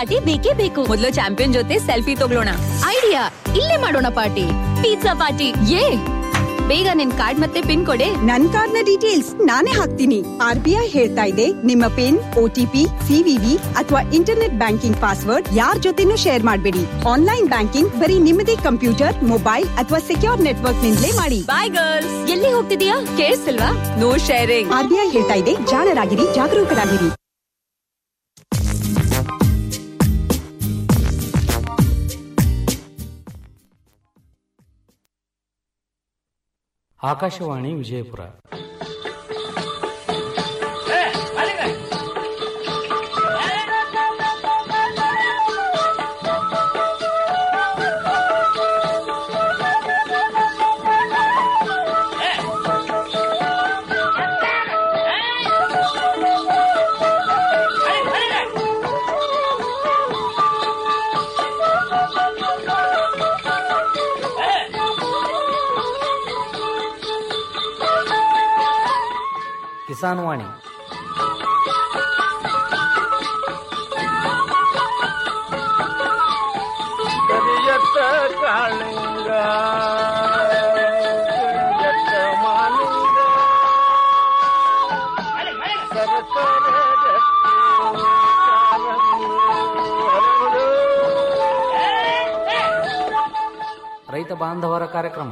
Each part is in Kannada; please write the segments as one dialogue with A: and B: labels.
A: ಪಾರ್ಟಿ ಬೇಕೇ ಬೇಕು ಮೊದಲು ಚಾಂಪಿಯನ್ ಜೊತೆ ಸೆಲ್ಫಿ ತಗೊಳ್ಳೋಣ ಐಡಿಯಾ ಇಲ್ಲೇ ಮಾಡೋಣ ಪಾರ್ಟಿ ಪಿಜ್ಜಾ ಪಾರ್ಟಿ ಯೇ ಬೇಗ ನಿನ್ ಕಾರ್ಡ್ ಮತ್ತೆ ಪಿನ್ ಕೊಡೆ
B: ನನ್ ಕಾರ್ಡ್ನ ಡೀಟೇಲ್ಸ್ ನಾನೇ ಹಾಕ್ತೀನಿ ಆರ್ ಬಿ ಐ ಹೇಳ್ತಾ ಇದೆ ನಿಮ್ಮ ಪಿನ್ ಓಟಿಪಿ ಸಿವಿವಿ ಅಥವಾ ಇಂಟರ್ನೆಟ್ ಬ್ಯಾಂಕಿಂಗ್ ಪಾಸ್ವರ್ಡ್ ಯಾರ್ ಜೊತೆನೂ ಶೇರ್ ಮಾಡಬೇಡಿ ಆನ್ಲೈನ್ ಬ್ಯಾಂಕಿಂಗ್ ಬರೀ ನಿಮ್ಮದೇ ಕಂಪ್ಯೂಟರ್ ಮೊಬೈಲ್ ಅಥವಾ ಸೆಕ್ಯೂರ್ ನೆಟ್ವರ್ಕ್ ನಿಂದಲೇ ಮಾಡಿ
A: ಬಾಯ್ ಗರ್ಲ್ಸ್ ಎಲ್ಲಿ ಹೋಗ್ತಿದೀಯಾ ಕೇಳಿಸ್ತಿಲ್ವಾ no sharing
B: R B I ಹೇಳ್ತಾ ಇದೆ ಜಾಣರಾಗಿರಿ ಜಾಗರೂಕರಾಗಿರಿ
C: ಆಕಾಶವಾಣಿ ವಿಜಯಪುರ ಕಿಸಾನ್ ವಾಣಿ
D: ಕರಿಯತ್ತ ಕಾಳಿಂಗ ಕರಿಯತ್ತ ಮಾಲಿಂಗ ಸರಸರ ರಕ್ತಿ ಕಾಲಂಗಿ ಹರಡು.
C: ರೈತ ಬಾಂಧವರ ಕಾರ್ಯಕ್ರಮ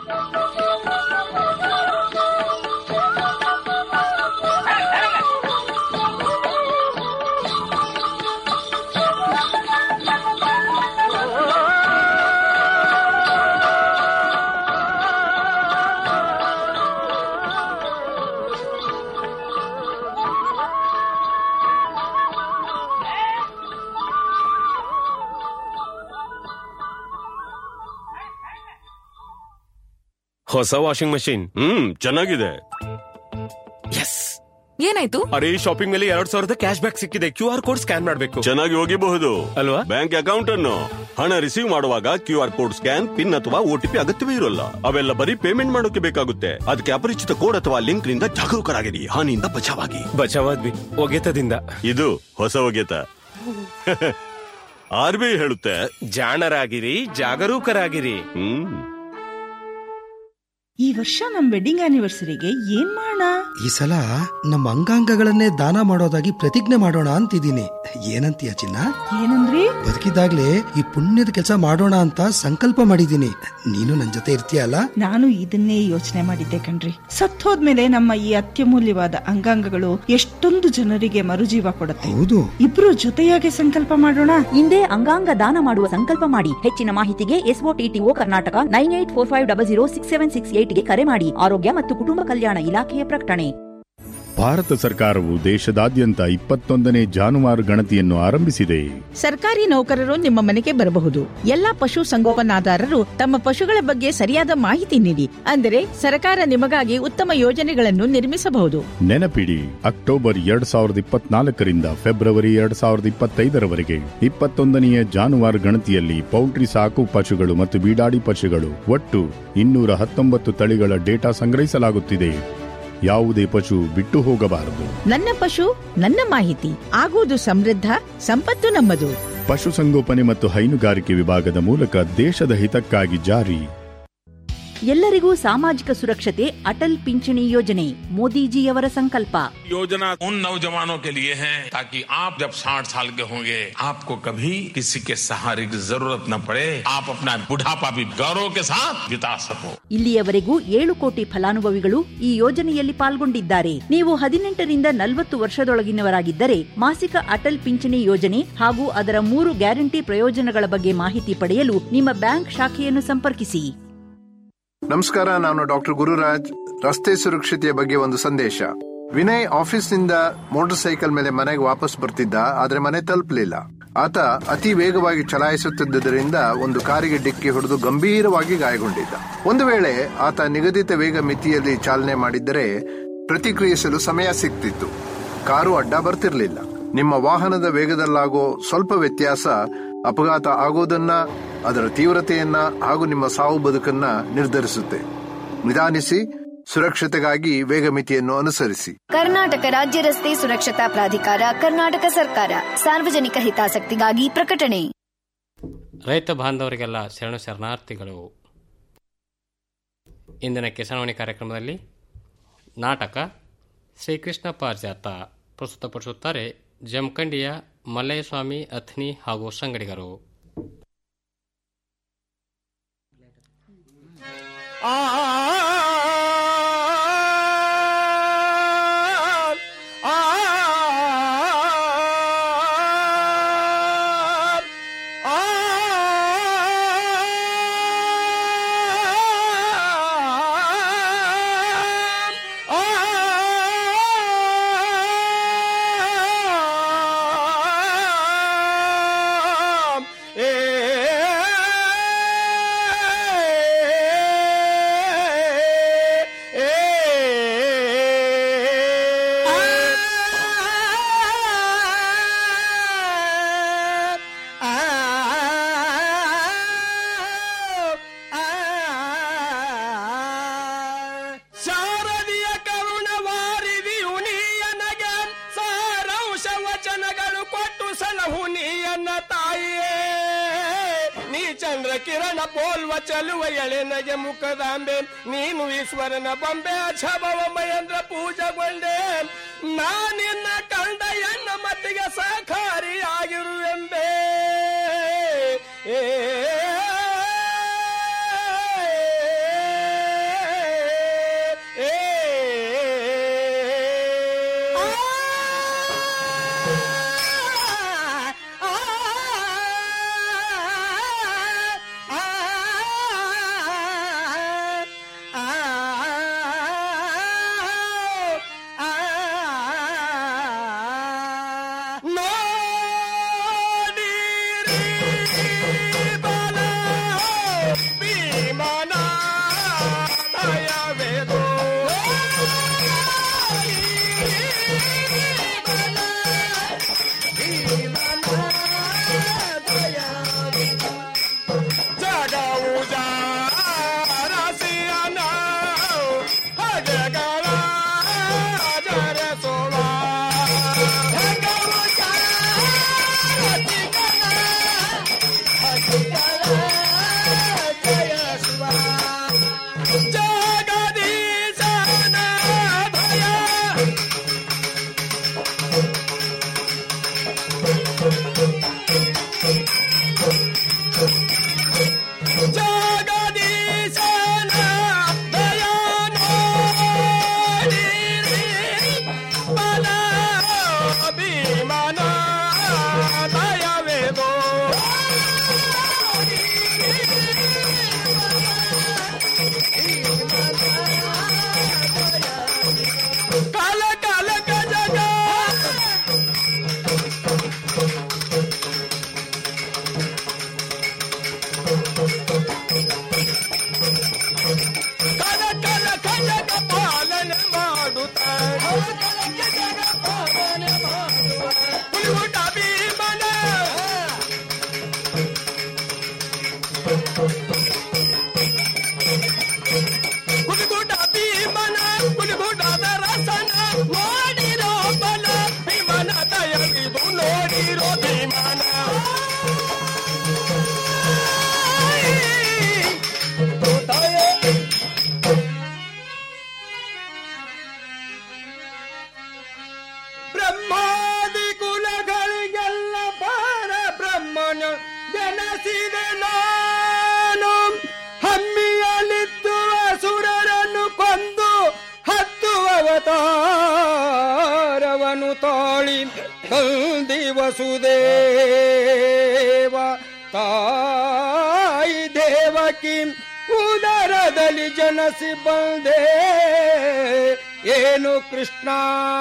E: ಹೊಸ ವಾಷಿಂಗ್ ಮಷಿನ್ ಹ್ಮ್ ಚೆನ್ನಾಗಿದೆ ಎಸ್
A: ಏನಾಯ್ತು
E: ಅರೆ ಶಾಪಿಂಗ್ ಮೇಲೆ ಎರಡ್ ಸಾವಿರದ ಕ್ಯಾಶ್ ಬ್ಯಾಕ್ ಸಿಕ್ಕಿದೆ ಕ್ಯೂ ಆರ್ ಕೋಡ್ ಸ್ಕ್ಯಾನ್ ಮಾಡಬೇಕು ಚೆನ್ನಾಗಿ ಹೋಗಿಬಹುದು ಅಲ್ವಾ ಬ್ಯಾಂಕ್ ಅಕೌಂಟ್ ಅನ್ನು ಹಣ ರಿಸೀವ್ ಮಾಡುವಾಗ Q R code scan PIN ಅಥವಾ ಓಟಿಪಿ ಅಗತ್ಯವೇ ಇರೋಲ್ಲ ಅವೆಲ್ಲ ಬರೀ ಪೇಮೆಂಟ್ ಮಾಡೋಕೆ ಬೇಕಾಗುತ್ತೆ ಅದಕ್ಕೆ ಅಪರಿಚಿತ ಕೋಡ್ ಅಥವಾ ಲಿಂಕ್ ನಿಂದ ಜಾಗರೂಕರಾಗಿರಿ ಹಾನಿಯಿಂದ ಬಚಾವಾಗಿ
F: ಬಚಾವಾದ್ವಿ ಒಗೆತದಿಂದ
E: ಇದು ಹೊಸ ಒಗೆತ ಆರ್ ಬಿ ಐ ಹೇಳುತ್ತೆ
F: ಜಾಣರಾಗಿರಿ ಜಾಗರೂಕರಾಗಿರಿ
E: ಹ್ಮ್
G: ಈ ವರ್ಷ ನಮ್ ವೆಡ್ಡಿಂಗ್ ಆನಿವರ್ಸರಿಗೆ ಏನ್ ಮಾಡೋಣ
H: ಈ ಸಲ ನಮ್ಮ ಅಂಗಾಂಗಗಳನ್ನೇ ದಾನ ಮಾಡೋದಾಗಿ ಪ್ರತಿಜ್ಞೆ ಮಾಡೋಣ ಅಂತಿದ್ದೀನಿ ಏನಂತೀಯ ಚಿನ್ನ
G: ಏನಂದ್ರಿ
H: ಬದುಕಿದಾಗ್ಲೇ ಈ ಪುಣ್ಯದ ಕೆಲಸ ಮಾಡೋಣ ಅಂತ ಸಂಕಲ್ಪ ಮಾಡಿದ್ದೀನಿ ನೀನು ನನ್ ಜೊತೆ ಇರ್ತೀಯಲ್ಲ
G: ನಾನು ಇದನ್ನೇ ಯೋಚನೆ ಮಾಡಿದ್ದೆ ಕಣ್ರಿ ಸತ್ತೋದ್ಮೇಲೆ ನಮ್ಮ ಈ ಅತ್ಯಮೂಲ್ಯವಾದ ಅಂಗಾಂಗಗಳು ಎಷ್ಟೊಂದು ಜನರಿಗೆ ಮರುಜೀವ ಕೊಡುತ್ತೆ
H: ಹೌದು
G: ಇಬ್ರು ಜೊತೆಯಾಗಿ ಸಂಕಲ್ಪ ಮಾಡೋಣ
I: ಹಿಂದೆ ಅಂಗಾಂಗ ದಾನ ಮಾಡುವ ಸಂಕಲ್ಪ ಮಾಡಿ ಹೆಚ್ಚಿನ ಮಾಹಿತಿಗೆ ಎಸ್ಒಟಿಟಿಒ Karnataka nine eight four five double zero six seven six ಏಟ್ಗೆ ಕರೆ ಮಾಡಿ ಆರೋಗ್ಯ ಮತ್ತು ಕುಟುಂಬ ಕಲ್ಯಾಣ ಇಲಾಖೆಯ ಪ್ರಕಟಣೆ
J: ಭಾರತ ಸರ್ಕಾರವು ದೇಶದಾದ್ಯಂತ ಇಪ್ಪತ್ತೊಂದನೇ ಜಾನುವಾರು ಗಣತಿಯನ್ನು ಆರಂಭಿಸಿದೆ
K: ಸರ್ಕಾರಿ ನೌಕರರು ನಿಮ್ಮ ಮನೆಗೆ ಬರಬಹುದು ಎಲ್ಲಾ ಪಶು ಸಂಗೋಪನಾದಾರರು ತಮ್ಮ ಪಶುಗಳ ಬಗ್ಗೆ ಸರಿಯಾದ ಮಾಹಿತಿ ನೀಡಿ ಅಂದರೆ ಸರ್ಕಾರ ನಿಮಗಾಗಿ ಉತ್ತಮ ಯೋಜನೆಗಳನ್ನು ನಿರ್ಮಿಸಬಹುದು
J: ನೆನಪಿಡಿ ಅಕ್ಟೋಬರ್ ಎರಡ್ ಸಾವಿರದ ಇಪ್ಪತ್ನಾಲ್ಕರಿಂದ ಫೆಬ್ರವರಿ ಎರಡ್ ಸಾವಿರದ ಇಪ್ಪತ್ತೈದರವರೆಗೆ ಇಪ್ಪತ್ತೊಂದನೆಯ ಜಾನುವಾರು ಗಣತಿಯಲ್ಲಿ ಪೌಲ್ಟ್ರಿ ಸಾಕು ಪಶುಗಳು ಮತ್ತು ಬೀಡಾಡಿ ಪಶುಗಳು ಒಟ್ಟು ಇನ್ನೂರ ಹತ್ತೊಂಬತ್ತು ತಳಿಗಳ ಡೇಟಾ ಸಂಗ್ರಹಿಸಲಾಗುತ್ತಿದೆ ಯಾವುದೇ ಪಶು ಬಿಟ್ಟು ಹೋಗಬಾರದು
K: ನನ್ನ ಪಶು ನನ್ನ ಮಾಹಿತಿ ಆಗುವುದು ಸಮೃದ್ಧ ಸಂಪತ್ತು ನಮ್ಮದು
J: ಪಶುಸಂಗೋಪನೆ ಮತ್ತು ಹೈನುಗಾರಿಕೆ ವಿಭಾಗದ ಮೂಲಕ ದೇಶದ ಹಿತಕ್ಕಾಗಿ ಜಾರಿ
I: ಎಲ್ಲರಿಗೂ ಸಾಮಾಜಿಕ ಸುರಕ್ಷತೆ ಅಟಲ್ ಪಿಂಚಣಿ ಯೋಜನೆ ಮೋದಿಜಿಯವರ ಸಂಕಲ್ಪ
L: योजना उन नौजवानों के लिए है ताकि आप जब 60 साल के होंगे आपको कभी किसी के सहारे की जरूरत न पड़े आप अपना बुढ़ापा भी गौरव के साथ बिता सको
I: ಇಲ್ಲಿಯವರೆಗೂ ಏಳು ಕೋಟಿ ಫಲಾನುಭವಿಗಳು ಈ ಯೋಜನೆಯಲ್ಲಿ ಪಾಲ್ಗೊಂಡಿದ್ದಾರೆ ನೀವು ಹದಿನೆಂಟರಿಂದ ನಲವತ್ತು ವರ್ಷದೊಳಗಿನವರಾಗಿದ್ದರೆ ಮಾಸಿಕ ಅಟಲ್ ಪಿಂಚಣಿ ಯೋಜನೆ ಹಾಗೂ ಅದರ ಮೂರು ಗ್ಯಾರಂಟಿ ಪ್ರಯೋಜನಗಳ ಬಗ್ಗೆ ಮಾಹಿತಿ ಪಡೆಯಲು ನಿಮ್ಮ ಬ್ಯಾಂಕ್ ಶಾಖೆಯನ್ನು ಸಂಪರ್ಕಿಸಿ
M: ನಮಸ್ಕಾರ ನಾನು ಡಾಕ್ಟರ್ ಗುರುರಾಜ್ ರಸ್ತೆ ಸುರಕ್ಷತೆಯ ಬಗ್ಗೆ ಒಂದು ಸಂದೇಶ ವಿನಯ್ ಆಫೀಸ್ನಿಂದ ಮೋಟಾರ್ ಸೈಕಲ್ ಮೇಲೆ ಮನೆಗೆ ವಾಪಸ್ ಬರ್ತಿದ್ದ ಆದ್ರೆ ಮನೆ ತಲುಪಲಿಲ್ಲ ಆತ ಅತಿ ವೇಗವಾಗಿ ಚಲಾಯಿಸುತ್ತಿದ್ದುದರಿಂದ ಒಂದು ಕಾರಿಗೆ ಡಿಕ್ಕಿ ಹೊಡೆದು ಗಂಭೀರವಾಗಿ ಗಾಯಗೊಂಡಿದ್ದ ಒಂದು ವೇಳೆ ಆತ ನಿಗದಿತ ವೇಗ ಮಿತಿಯಲ್ಲಿ ಚಾಲನೆ ಮಾಡಿದ್ದರೆ ಪ್ರತಿಕ್ರಿಯಿಸಲು ಸಮಯ ಸಿಗ್ತಿತ್ತು ಕಾರು ಅಡ್ಡ ಬರ್ತಿರ್ಲಿಲ್ಲ ನಿಮ್ಮ ವಾಹನದ ವೇಗದಲ್ಲಾಗೋ ಸ್ವಲ್ಪ ವ್ಯತ್ಯಾಸ ಅಪಘಾತ ಆಗೋದನ್ನ ಅದರ ತೀವ್ರತೆಯನ್ನ ಹಾಗೂ ನಿಮ್ಮ ಸಾವು ಬದುಕನ್ನ ನಿರ್ಧರಿಸುತ್ತೆ ನಿಧಾನಿಸಿ ಸುರಕ್ಷತೆಗಾಗಿ ವೇಗ ಮಿತಿಯನ್ನು ಅನುಸರಿಸಿ
N: ಕರ್ನಾಟಕ ರಾಜ್ಯ ರಸ್ತೆ ಸುರಕ್ಷತಾ ಪ್ರಾಧಿಕಾರ ಕರ್ನಾಟಕ ಸರ್ಕಾರ ಸಾರ್ವಜನಿಕ ಹಿತಾಸಕ್ತಿಗಾಗಿ ಪ್ರಕಟಣೆ
O: ರೈತ ಬಾಂಧವರಿಗೆಲ್ಲ ಶರಣು ಶರಣಾರ್ಥಿಗಳು ಇಂದಿನ ಕಿಸಾನವಾಣಿ ಕಾರ್ಯಕ್ರಮದಲ್ಲಿ ನಾಟಕ ಶ್ರೀಕೃಷ್ಣ ಪಾರಿಜಾತ ಪ್ರಸ್ತುತಪಡಿಸುತ್ತಾರೆ ಜಮಖಂಡಿಯ ಮಲ್ಲಯ್ಯಸ್ವಾಮಿ ಅಥ್ನಿ ಹಾಗೂ ಸಂಗಡಿಗರು
D: ಶಾರದಿಯ ಕರುಣವಾರಿದಿಯು ನೀಯನಗ ಸಾರಾಂಶ ವಚನಗಳು ಕೊಟ್ಟು ಸಲಹು ನೀಯನ್ನ ತಾಯಿಯೇ ನೀ ಚಂದ್ರ ಕಿರಣ ಪೋಲ್ವ ಚಲುವ ಎಳೆನಗೆ ಮುಖದಾಂಬೆ ನೀನು ಈಶ್ವರನ ಬೊಂಬೆ ಅಛಭವ ಮಹೇಂದ್ರ ಪೂಜೆಗೊಂಡೆ ನಾನಿನ್ನ ಕಂಡ ಎನ್ನ ಮತ್ತಿಗೆ ಸಹಕಾರಿಯಾಗಿರುವೆಂಬೆ ಏ ಕಾಲ ಕಾಲ ಜಗ ಕಲ ಕಲ ಕಜಗ ಪಾಲನೆ ಮಾಡುತ್ತಾರೆ ಹುಡುಗುಟ ಭೀಮನ ಹುಡುಗುಟ ಭೀಮನ ಹುಡುಗುಟದ ರಸನ ನೋಡಿರೋ ಬಲ ಭೀಮನ ದಯವಿದು ನೋಡಿರೋ ಭೀಮನ ಬ್ರಹ್ಮಾದಿ ಕುಲಗಳಿಗೆಲ್ಲ ಪಾರ ಬ್ರಹ್ಮನ ಜನಸಿದೆ ನಾನು ಹಮ್ಮಿಯಲ್ಲಿದ್ದು ಅಸುರರನ್ನು ಕೊಂದು ಹತ್ತು ಅವತಾರವನು ತಾಳಿ ಕಂದಿ ವಸುದೇವ ತಾಯಿ ದೇವಕಿ ಉದರದಲ್ಲಿ ಜನಸಿ ಬಂದೆ ಏನು ಕೃಷ್ಣ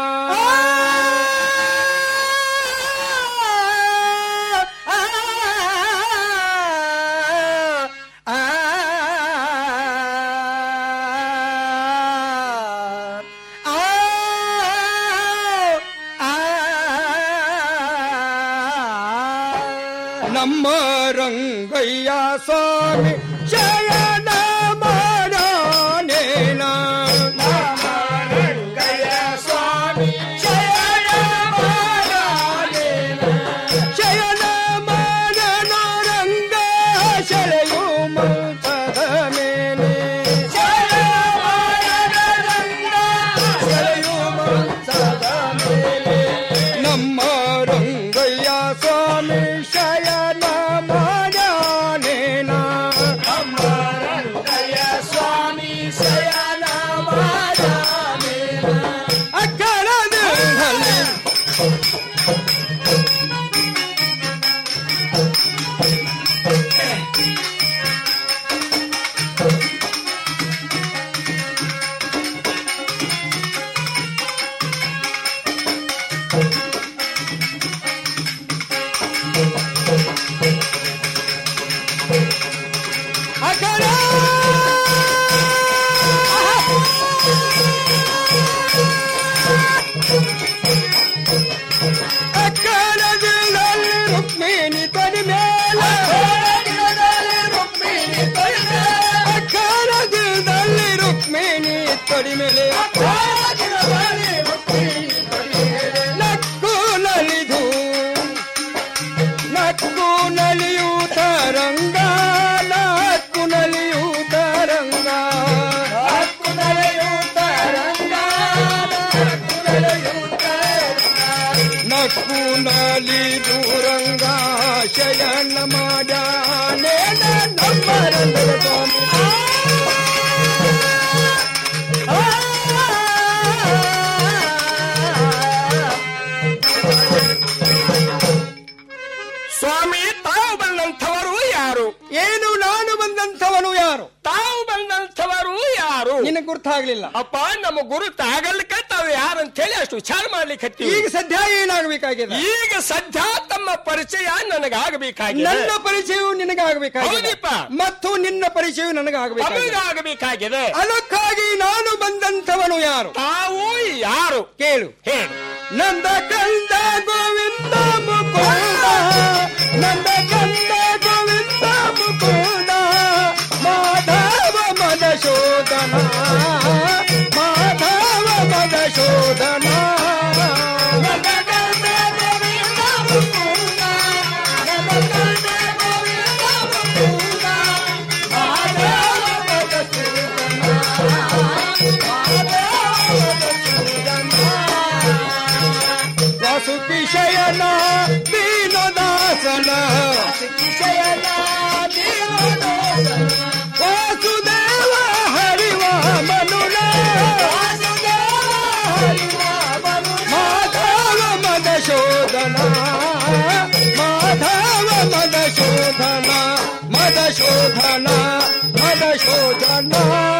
D: ನಮ್ಮ ರಂಗಯ್ಯ ಸ್ವಾಮಿ ಶರಣ ಮಾಡೋನೇನ ಕಡಿಮೆಲೆ ನಕ್ಕು ನಲಿದು ನಕ್ಕು ನಲಿಯೂತ ರಂಗ ನಕ್ಕು ನಲಿಯೂತ ರಂಗ ನಕ್ಕು ನಲಿಯೂತ ರಂಗ ನಕ್ಕು ನಲಿಯೂತ ನಕ್ಕು ನಲಿದು ರಂಗ ಶಯನ ಮಾಡ್ಯಾನೆ ನಮ್ಮ ರಂಗದ ಸ್ವಾಮಿ
P: ಸ್ವಾಮಿ ತಾವು ಬಂದಂಥವರು ಯಾರು
D: ಏನು ನಾನು ಬಂದಂಥವನು ಯಾರು
P: ತಾವು ಬಂದಂಥವರು ಯಾರು
D: ನಿನಗೆ ಗುರ್ತಾಗ್ಲಿಲ್ಲ
P: ಅಪ್ಪ ನಮ್ಮ ಗುರುತಾಗಲಿಕ್ಕೆ ತಾವು ಯಾರಂತ ಹೇಳಿ ಅಷ್ಟು ವಿಚಾರ ಮಾಡ್ಲಿಕ್ಕೆ
D: ಈಗ ಸದ್ಯ ಏನಾಗಬೇಕಾಗಿದೆ
P: ಈಗ ಸದ್ಯ ತಮ್ಮ ಪರಿಚಯ ನನಗಾಗಬೇಕಾಗಿದೆ
D: ನನ್ನ ಪರಿಚಯವು ನಿನಗಾಗಬೇಕಾಗಿದೆ
P: ಹೌದಪ್ಪ.
D: ಮತ್ತು ನಿನ್ನ ಪರಿಚಯವು ನನಗಾಗಬೇಕಾಗಿದೆ
P: ನಮಗಾಗಬೇಕಾಗಿದೆ
D: ಅದಕ್ಕಾಗಿ ನಾನು ಬಂದಂಥವನು ಯಾರು
P: ತಾವು ಯಾರು
D: ಕೇಳು
P: ಹೇಳಿ
D: ನಂದ ಕಂದ ಗೋವಿಂದ ಮುಕುಂದ ನಂದ ಕಂದ ಗೋವಿಂದ ಮುಕುಂದ ಮಾಧವ ಮದ ಶೋಧನ ಮಾಧವ ಮದ ಶೋಧನ ನಂದ ಕಂದ ಗೋವಿಂದ ಮುಕುಂದ ನಂದ ಕಂದ ಗೋವಿಂದ ಮುಕುಂದ ಮಾಧವ ಮದ ಶೋಧನ ವಾಸುಕಿ ಶಯನ ದೀನದಾಸನ ವಾಸುದೇವ ಹರಿವ ಮನುನ ಮಾಧವ ಮದ ಶೋಧನ ಮಾಧವ ಮದ ಶೋಧನ ಮದ ಶೋಧನ ಮದ ಶೋಧನ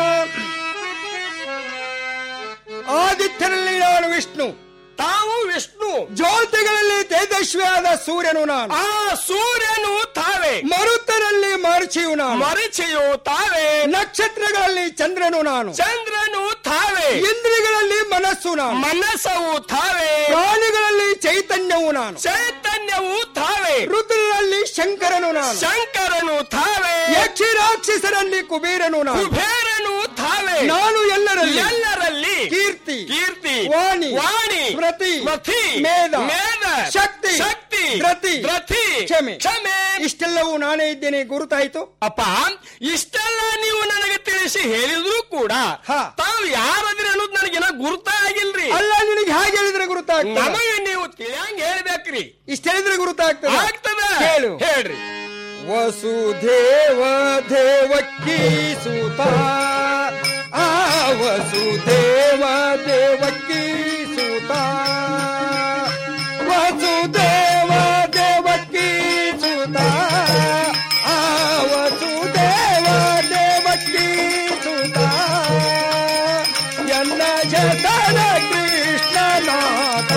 D: ಆದಿತ್ಯನಲ್ಲಿ ನಾನು ವಿಷ್ಣು
P: ತಾವು ವಿಷ್ಣು
D: ಜ್ಯೋತಿಗಳಲ್ಲಿ ತೇಜಸ್ವಿಯಾದ ಸೂರ್ಯನು ನಾನು
P: ಆ ಸೂರ್ಯನು ತಾವೇ
D: ಮರುತರಲ್ಲಿ ಮರುಚಿಯು ನಾನು
P: ಮರಿಚೆಯು ತಾವೇ
D: ನಕ್ಷತ್ರಗಳಲ್ಲಿ ಚಂದ್ರನು ನಾನು
P: ಚಂದ್ರನು ತಾವೇ
D: ಇಂದ್ರಿಯಗಳಲ್ಲಿ ಮನಸ್ಸು ನಾನು
P: ಮನಸ್ಸವು ತಾವೇ
D: ಪ್ರಾಣಿಗಳಲ್ಲಿ ಚೈತನ್ಯವು ನಾನು
P: ಚೈತನ್ಯವು ತಾವೇ
D: ರುದ್ರರಲ್ಲಿ ಶಂಕರನು ನಾನು
P: ಶಂಕರನು ತಾವೇ
D: ಯಕ್ಷಿ ರಾಕ್ಷಸರಲ್ಲಿ ಕುಬೇರನು ನಾನು
P: ಕುಬೇರನು ತಾವೇ
D: ನಾನು ಎಲ್ಲರಲ್ಲಿ
P: ಎಲ್ಲರಲ್ಲಿ
D: ಕೀರ್ತಿ
P: ಕೀರ್ತಿ
D: ವಾಣಿ
P: ವಾಣಿ
D: ಸ್ಮೃತಿ
P: ಮತಿ
D: ಮೇಧ
P: ಮೇಧ
D: ಶಕ್ತಿ
P: ಶಕ್ತಿ
D: ಧೃತಿ
P: ಧೃತಿ
D: ಕ್ಷಮೆ
P: ಕ್ಷಮೆ
D: ಇಷ್ಟೆಲ್ಲವೂ ನಾನೇ ಇದ್ದೇನೆ ಗುರುತಾಯ್ತು
P: ಅಪ್ಪ ಇಷ್ಟೆಲ್ಲ ನೀವು ನನಗೆ ತಿಳಿಸಿ ಹೇಳಿದ್ರು ಕೂಡ
D: ಹಾ.
P: ತಾವು ಯಾರದ್ರಿ ಅನ್ನೋದು ನನಗೇನ ಗುರುತ ಆಗಿಲ್ರಿ
D: ಅಲ್ಲ ನಿನಗೆ ಹೇಗೆ ಹೇಳಿದ್ರೆ ಗುರುತಾಗ್ತದೆ
P: ನಮಗೆ ನೀವು ತಿಳಿಯಂಗ್ ಹೇಳ್ಬೇಕ್ರಿ
D: ಇಷ್ಟ ಹೇಳಿದ್ರೆ ಗುರುತಾಗ್ತದೆ
P: ಆಗ್ತದ
D: ಹೇಳು
P: ಹೇಳ್ರಿ
D: ವಸುದೇವ ದೇವಕ್ಕಿ ಸುತ ಆ ವಸುದೇವ ದೇವಕ್ಕಿ ಸುತ ವಸುದೇವ ದೇವಕ್ಕಿ ಸುತ ಆ ವಸುದೇವ ದೇವಕ್ಕಿ ಸುತ ಎನ್ನ ಜತನ ಕೃಷ್ಣನಾಥ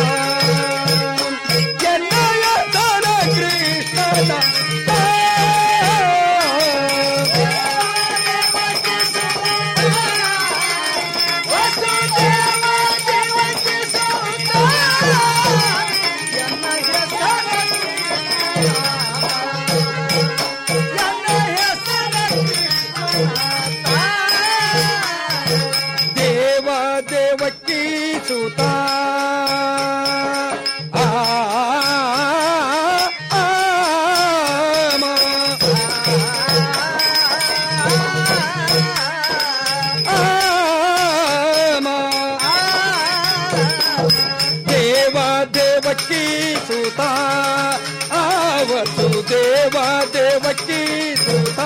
D: ಎನ್ನ ಜತನ ಕೃಷ್ಣನಾಥ ದೇವ ದೇವಕ್ಕಿ ಸುತ ಆ, ಆ, ಮ. ಆ, ಮ. ದೇವ ದೇವಕ್ಕಿ ಸುತ ವಸುದೇವ ದೇವಕ್ಕಿ ಸುತ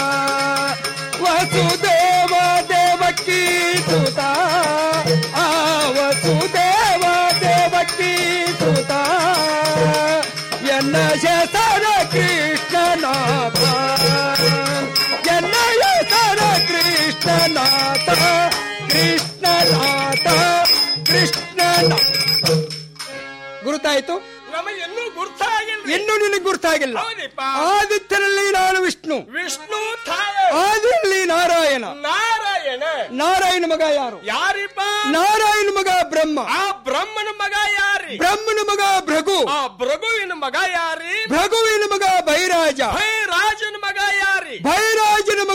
D: ವಸುದೇವ ದೇವಕ್ಕಿ ಸುತ ಆ ವಸುದೇವ ದೇವಕ್ಕಿ ಸುತ ಎನ್ನ ಹೆಸರ ಕೃಷ್ಣನಾಥ ಎನ್ನ ಹೆಸರ ಕೃಷ್ಣನಾಥ ಕೃಷ್ಣನಾಥ ಕೃಷ್ಣನಾಥ ಗುರುತಾಯ್ತು
P: ನಮಗೆ ಇನ್ನೂ ಗುರ್ತ ಆಗಿಲ್ರಿ
D: ಇನ್ನೂ ನಿನಗೆ ಗುರುತಾಗಿಲ್ಲ
P: ಹೌದಪ್ಪ.
D: ಆದಿತ್ಯನಲ್ಲಿ ನಾನು ವಿಷ್ಣು
P: ವಿಷ್ಣು ತಾವೇ
D: ಆದಿಯಲ್ಲಿ ನಾರಾಯಣ
P: ನಾರಾಯಣ
D: ನಾರಾಯಣ ಮಗ ಯಾರು
P: ಯಾರಿಪ್ಪ
D: ನಾರಾಯಣ ಮಗ ಬ್ರಹ್ಮ
P: ಆ ಬ್ರಹ್ಮನ ಮಗ ಯಾರಿ
D: ಬ್ರಹ್ಮನ ಮಗ ಭೃಗು
P: ಆ ಭೃಗುವಿನ ಮಗ ಯಾರಿ
D: ಭೃಗುವಿನ ಮಗ ಭೈರಾಜ
P: ಭೈ ರಾಜನ ಮಗ ಯಾರಿ
D: ಭೈರಾಜನ ಮಗ ಕಾಶ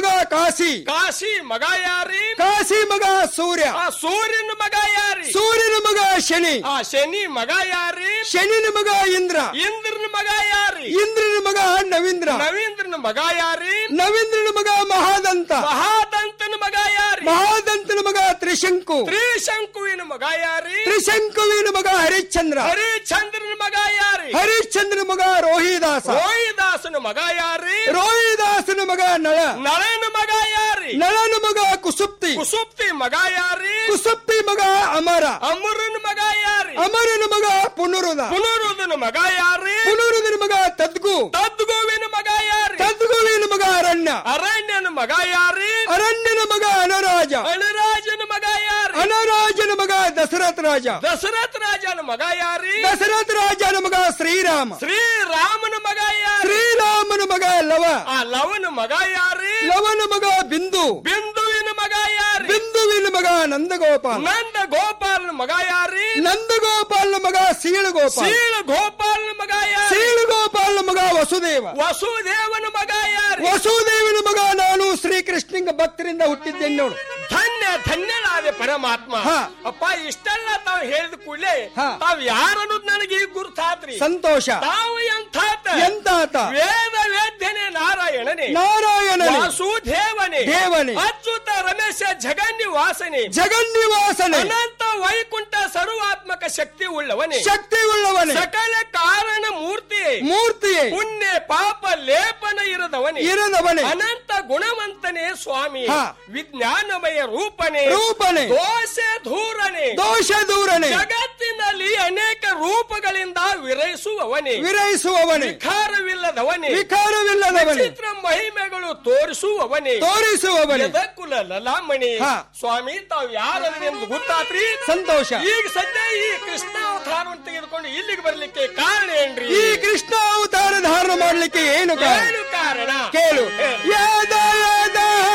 D: ಕಾಶಿ
P: ಕಾಶಿ ಮಗ ಯಾರಿ
D: ಕಾಶಿ ಮಗ ಸೂರ್ಯ
P: ಆ ಸೂರ್ಯನ ಮಗ ಯಾರಿ
D: ಸೂರ್ಯನ ಮಗ ಶನಿ
P: ಆ ಶನಿ ಮಗ ಯಾರಿ
D: ಶನಿನ ಮಗ ಇಂದ್ರ
P: ಇಂದ್ರನ ಮಗ ಯಾರಿ
D: ಇಂದ್ರನ ಮಗ ನವೀಂದ್ರ
P: ನವೀಂದ್ರನ ಮಗ ಯಾರಿ
D: ನವೀಂದ್ರನ ಮಗ ಮಹಾದಂತ
P: ಮಹಾದಂತನ ಮಗ ಯಾರಿ
D: ಮಹಾದಂತನ ಮಗ ತ್ರಿಶಂಕು
P: ತ್ರಿಶಂಕುವಿನ ಮಗ ಯಾರಿ
D: ತ್ರಿಶಂಕುವಿನ ಮಗ ಹರಿಶ್ಚಂದ್ರ
P: ಹರಿಚಂದ್ರನ ಮಗ ಯಾರಿ
D: ಹರಿಶ್ಚಂದ್ರನ ಮಗ ರೋಹಿದಾಸ
P: ರೋಹಿದಾಸನ ಮಗ ಯಾರಿ
D: ರೋಹಿದಾಸನ ಮಗ ನಳ
P: ನಳನ ಮಗ ಯಾರಿ
D: ನಳನ ಮಗ ಕುಸುಪ್ತಿ
P: ಕುಸುಪ್ತಿ ಮಗ ಯಾರಿ
D: ಕುಸುಪ್ತಿ ಮಗ ಅಮರ
P: ಅಮರನ ಮಗ ಯಾರಿ
D: ಅಮರನ ಮಗ ಪುನರುದ
P: ಪುನರುದನ ಮಗ ಯಾರಿ
D: ಪುನರುದನ ಮಗ ತದ್ಗು
P: ತದ್ಗುವಿನ ಮಗ ಯಾರಿ
D: ತದ್ಗುವಿನ ಮಗ ಅರಣ್ಯ
P: ಅರಣ್ಯನ ಮಗ ಯಾರಿ
D: ಅರಣ್ಯನ ಮಗ ಅನರಾಜ
P: ಅಣರಾಜನ ಮಗ ಯಾರಿ
D: ಅನರಾಜನ ಮಗ ದಶರಥ ರಾಜ
P: ದಶರಥ ರಾಜನ ಮಗ ಯಾರಿ
D: ದಶರಥ ರಾಜನ ಮಗ ಶ್ರೀರಾಮ
P: ಶ್ರೀರಾಮನ ಮಗ ಯಾರಿ
D: ಶ್ರೀರಾಮನ ಮಗ ಲವ
P: ಆ ಲವನ ಮಗ ಯಾರಿ
D: ಲವನ ಮಗ ಬಿಂದು
P: ಬಿಂದುವಿನ ಮಗ ಯಾರಿ
D: ಬಿಂದುವಿನ ಮಗ ನಂದಗೋಪಾಲ್
P: ನಂದ ಗೋಪಾಲನ ಮಗ ಯಾರಿ
D: ನಂದಗೋಪಾಲನ ಮಗ ಸೀಳಗೋಪಾಲ್
P: ಶೀಲ ಗೋಪಾಲನ ಮಗ ಯಾರಿ
D: ಸೀಳಗೋಪಾಲನ ಮಗ ವಸುದೇವ
P: ವಸುದೇವನ ಮಗ ಯಾರಿ
D: ವಸುದೇವನ ಮಗ ನಾನು ಶ್ರೀಕೃಷ್ಣಂಗ ಭಕ್ತರಿಂದ ಹುಟ್ಟಿದ್ದೇನೆ ನೋಡು
P: ಧನ್ಯ ಧನ್ಯನಾದ ಪರಮಾತ್ಮ
D: ಹಾ.
P: ಅಪ್ಪ ಇಷ್ಟೆಲ್ಲ ತಾವು ಹೇಳಿದ ಕೂಡಲೇ
D: ಹಾ.
P: ತಾವ್ ಯಾರನ್ನೋದು ನನಗೆ ಈಗ ಗುರುತಾತ್ರಿ
D: ಸಂತೋಷ
P: ತಾವು ಎಂಥಾತ
D: ಎಂತಾತ
P: ವೇದ ವೇದ್ಯನೇ ನಾರಾಯಣನೇ
D: ನಾರಾಯಣನೇ
P: ವಾಸುದೇವನೇ
D: ದೇವನೇ
P: ಅಚ್ಯುತ ರಮೇಶ ಜಗನ್ನಿ ವಾಸನೆ
D: ಜಗನ್ನಿವಾಸನೆ
P: ಅನಂತ ವೈಕುಂಠ ಸರ್ವಾತ್ಮಕ ಶಕ್ತಿ ಉಳ್ಳವನೇ
D: ಶಕ್ತಿ ಉಳ್ಳವನೇ
P: ಸಕಲ ಕಾರಣ ಮೂರ್ತಿ
D: ಮೂರ್ತಿಯೇ
P: ಪುಣ್ಯ ಪಾಪ ಲೇಪನ ಇರದವನೇ
D: ಇರದವನೇ
P: ಅನಂತ ಗುಣವಂತನೇ ಸ್ವಾಮಿ
D: ಹಾ.
P: ವಿಜ್ಞಾನಮಯ ರೂಪನೇ
D: ರೂಪನೇ
P: ದೋಷ ದೂರನೇ
D: ದೋಷ ದೂರನೇ
P: ಜಗತ್ತಿನಲ್ಲಿ ಅನೇಕ ರೂಪಗಳಿಂದ ವಿರಯಿಸುವವನೇ
D: ವಿರಯಿಸುವವನೇ
P: ವಿಕಾರವಿಲ್ಲದವನೇ
D: ವಿಕಾರವಿಲ್ಲದವನೇ
P: ವಿಚಿತ್ರ ಮಹಿಮೆಗಳು ತೋರಿಸುವವನೇ
D: ತೋರಿಸುವವನೇ
P: ಕುಲ ಲಲಾಮಣಿ
D: ಹಾ.
P: ಸ್ವಾಮಿ ತಾವು ಯಾರೆಂದು ಗೊತ್ತಾತ್ರಿ
D: ಸಂತೋಷ
P: ಈಗ ಸದ್ಯ ಈ ಕೃಷ್ಣ ಅವತಾರವನ್ನು ತೆಗೆದುಕೊಂಡು ಇಲ್ಲಿಗೆ ಬರ್ಲಿಕ್ಕೆ ಕಾರಣ ಏನ್ರಿ
D: ಈ ಕೃಷ್ಣ ಅವತಾರ ಧಾರಣ ಮಾಡ್ಲಿಕ್ಕೆ ಏನು ಕಾರಣ
P: ಏನು ಕಾರಣ
D: ಕೇಳು ಯದ ಯದ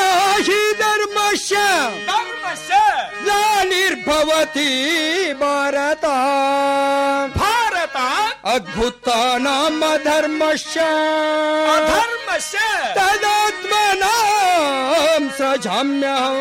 D: ಹಿ ಧರ್ಮಶ್ಯ
P: ಧರ್ಮಶ್ಚ
D: ಗ್ಲಾನಿರ್ಭವತಿ ಭಾರತ
P: ಭಾರತ
D: ಅದ್ಭುತ ನಾಮ ಧರ್ಮಶ್ಯ
P: ಅಧರ್ಮಶ್ಚ
D: ತದಾತ್ಮನಾಂ ಸಜಾಮ್ಯಹಂ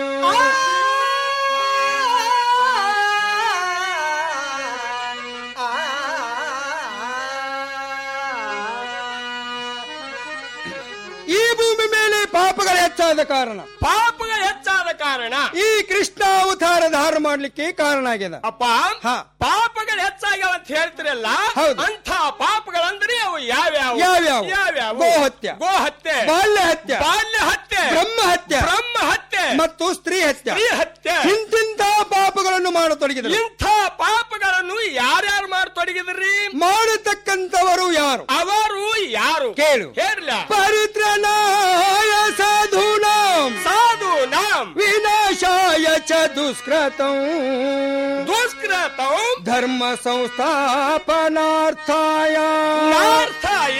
D: ಈ ಭೂಮಿ ಮೇಲೆ ಪಾಪಗಳು ಹೆಚ್ಚಾದ ಕಾರಣ
P: ಪಾಪಗಳು ಹೆಚ್ಚಾದ ಕಾರಣ
D: ಈ ಕೃಷ್ಣ ಅವತಾರ ಧಾರ ಮಾಡ್ಲಿಕ್ಕೆ ಕಾರಣ ಆಗ್ಯದ
P: ಅಪ್ಪ
D: ಹಾ.
P: ಪಾಪಗಳು ಹೆಚ್ಚಾಗ್ಯಾವ ಅಂತ ಹೇಳ್ತಿರಲ್ಲ
D: ಹೌದು.
P: ಅಂಥ ಪಾಪಗಳಂದ್ರೆ ಅವು ಯಾವ್ಯಾವ
D: ಯಾವ್ಯಾವು?
P: ಯಾವ್ಯಾವು
D: ಗೋಹತ್ಯ.
P: ಗೋಹತ್ಯೆ
D: ಬಾಲ್ಯ ಹತ್ಯ
P: ಬಾಲ್ಯ ಹತ್ಯೆ
D: ಬ್ರಹ್ಮ ಹತ್ಯ
P: ಬ್ರಹ್ಮ ಹತ್ಯೆ
D: ಮತ್ತು ಸ್ತ್ರೀ ಹತ್ಯ
P: ಸ್ತ್ರೀ ಹತ್ಯೆ
D: ಇಂತಿಂತ ಪಾಪಗಳನ್ನು ಮಾಡತೊಡಗಿದರು
P: ಇಂಥ ಪಾಪಗಳನ್ನು ಯಾರ್ಯಾರು ಮಾಡತೊಡಗಿದ್ರಿ
D: ಮಾಡತಕ್ಕಂಥವರು ಯಾರು
P: ಅವರು ಯಾರು
D: ಕೇಳು
P: ಹೇರ್ಲ
D: ಪರಿತ್ರನಾಯ ಸಾಧೂನಾಂ
P: ಸಾಧು ನಾಂ
D: ವಿನಾಶಾಯ ಚ ದುಷ್ಕೃತಂ
P: ದುಷ್ಕೃತಂ
D: ಧರ್ಮ ಸಂಸ್ಥಾಪನಾರ್ಥಾಯ
P: ನಾರ್ಥಾಯ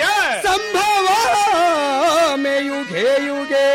D: ಸಂಭವಾಮಿ ಯುಗೆ ಯುಗೆ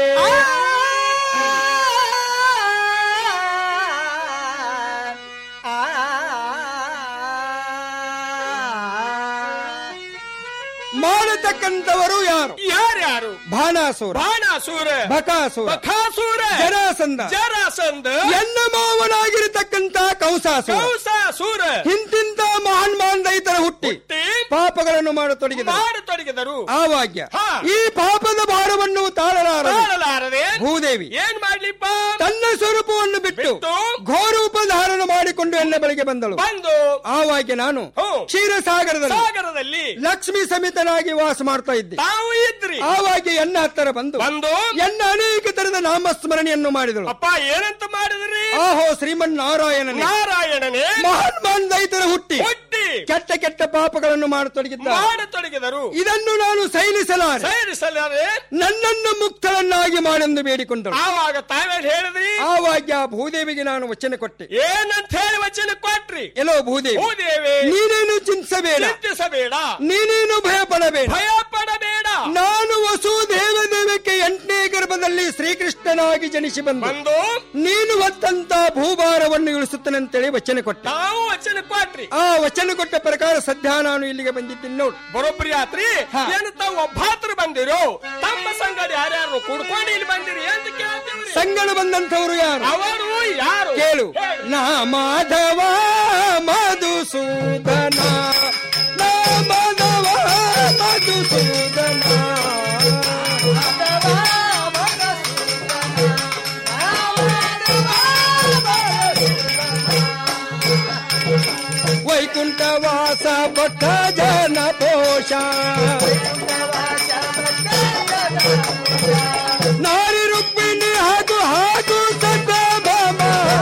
D: ಮಾಡತಕ್ಕಂಥವರು ಯಾರು
P: ಯಾರ್ಯಾರು
D: ಬಾಣಾಸುರ
P: ಬಾಣಾಸುರ
D: ಬಕಾಸುರ
P: ಬಕಾಸುರ
D: ಜರಾಸಂಧ
P: ಜರಾಸಂಧ
D: ಎನ್ನ ಮಾವನಾಗಿರತಕ್ಕಂತ ಕೌಸಾಸುರ
P: ಕೌಸಾಸುರ
D: ಇಂತಿಂತ ಮಹಾನ್ ಮಹಾನ್ ರೈತರ ಹುಟ್ಟಿ ಪಾಪಗಳನ್ನು ಮಾಡತೊಡಗಿದ
P: ಮಾಡತೊಡಗಿದರು
D: ಆವಾಗ್ಯ
P: ಹಾ.
D: ಈ ಪಾಪದ ಭಾರವನ್ನು ತಾಳಲಾರದೆ
P: ತಾಳಲಾರದೆ
D: ಭೂದೇವಿ
P: ಏನ್ ಮಾಡ್ಲಿಪ್ಪ
D: ತನ್ನ ಸ್ವರೂಪವನ್ನು ಬಿಟ್ಟು
P: ಬಿಟ್ಟು
D: ಘೋರೂಪ ಧಾರಣ ಮಾಡಿಕೊಂಡು ಎನ್ನ ಬಳಿಗೆ ಬಂದಳು
P: ಬಂದು
D: ಆವಾಗ್ಯ ನಾನು
P: ಹ್ಮ್.
D: ಕ್ಷೀರಸಾಗರದಲ್ಲಿ
P: ಸಾಗರದಲ್ಲಿ
D: ಲಕ್ಷ್ಮೀ ಸಮೇತನಾಗಿ ವಾಸ ಮಾಡ್ತಾ ಇದ್ದೆ
P: ತಾವು ಇದ್ರಿ
D: ಆವಾಗ್ಯ ಎನ್ನ ಹತ್ತಿರ ಬಂದು
P: ಬಂದು
D: ಎನ್ನ ಅನೇಕ ತರದ ನಾಮಸ್ಮರಣೆಯನ್ನು ಮಾಡಿದಳು
P: ಅಪ್ಪ ಏನಂತ ಮಾಡಿದ್ರಿ
D: ಆಹೋ ಶ್ರೀಮನ್ ನಾರಾಯಣನೇ
P: ನಾರಾಯಣನೇ
D: ಮಹಾನ್ ಮಹಾನ್ ದೈತರ ಹುಟ್ಟಿ
P: ಹುಟ್ಟಿ
D: ಕೆಟ್ಟ ಕೆಟ್ಟ ಪಾಪಗಳನ್ನು ಮಾಡತೊಡಗಿದ್ದ
P: ಮಾಡತೊಡಗಿದರು
D: ಇದನ್ನು ನಾನು ಸೈಲಿಸಲಾರೆ
P: ಸೇರಿಸಲಾರೆ
D: ನನ್ನನ್ನು ಮುಕ್ತಳನ್ನಾಗಿ ಮಾಡೆಂದು ಬೇಡಿಕೊಂಡಳು
P: ಆವಾಗ ತಾವೇನ್ ಹೇಳಿದ್ರಿ
D: ಆವಾಗ್ಯ ಭೂದೇವಿಗೆ ನಾನು ವಚನ ಕೊಟ್ಟೆ
P: ಏನಂತ ಹೇಳಿ ವಚನ ಕೊಟ್ರಿ
D: ಎಲ್ಲೋ ಭೂದೇವಿ
P: ಭೂದೇವಿ
D: ನೀನೇನು ಚಿಂತಿಸಬೇಡ
P: ಚಿಂತಿಸಬೇಡ
D: ನೀನೇನು ಭಯ ಪಡಬೇಡ
P: ಭಯ ಪಡಬೇಡ
D: ನಾನು ವಸುದೇವ ದೇವಕ್ಕೆ ಎಂಟನೇ ಗರ್ಭದಲ್ಲಿ ಶ್ರೀಕೃಷ್ಣನಾಗಿ ಜನಿಸಿ ಬಂದು ನೀನು ಹೊತ್ತಂತ ಭೂಭಾರವನ್ನು ಇಳಿಸುತ್ತೇನೆಂತೇಳಿ ವಚನ ಕೊಟ್ಟ
P: ತಾವು ವಚನ ಕೊಟ್ರಿ
D: ಆ ವಚನ ಕೊಟ್ಟ ಪ್ರಕಾರ ಸದ್ಯ ನಾನು ಇಲ್ಲಿಗೆ ಬಂದಿದ್ದೀನಿ ನೋಡು
P: ಬರೋಬ್ಬರಿ ಆತ್ರಿ ಏನು ತಾವು ಒಬ್ಬಾತ್ರ ಬಂದಿರೋ ತಮ್ಮ ಸಂಗಡ ಯಾರ್ಯಾರು ಕುಡ್ಕೊಂಡು ಇಲ್ಲಿ ಬಂದಿರಿ ಅಂತ ಕೇಳ್ತೀವ್ರಿ
D: ಸಂಗಡ ಬಂದಂಥವ್ರು ಯಾರು
P: ಅವರು ಯಾರು
D: ಕೇಳು ನಾ ಮಾಧವ ಮಧುಸೂದನ ನಾ ಮಾಧವ ಮಧುಸೂದನ ವೈಕುಂಠವಾಸ ಭಕ್ತ ಜನ ಪೋಷ ನಾರಿ ರುಕ್ಮಿಣಿ ಹಾಗೂ ಹಾಗೂ ಸತ್ಯಭಾಮ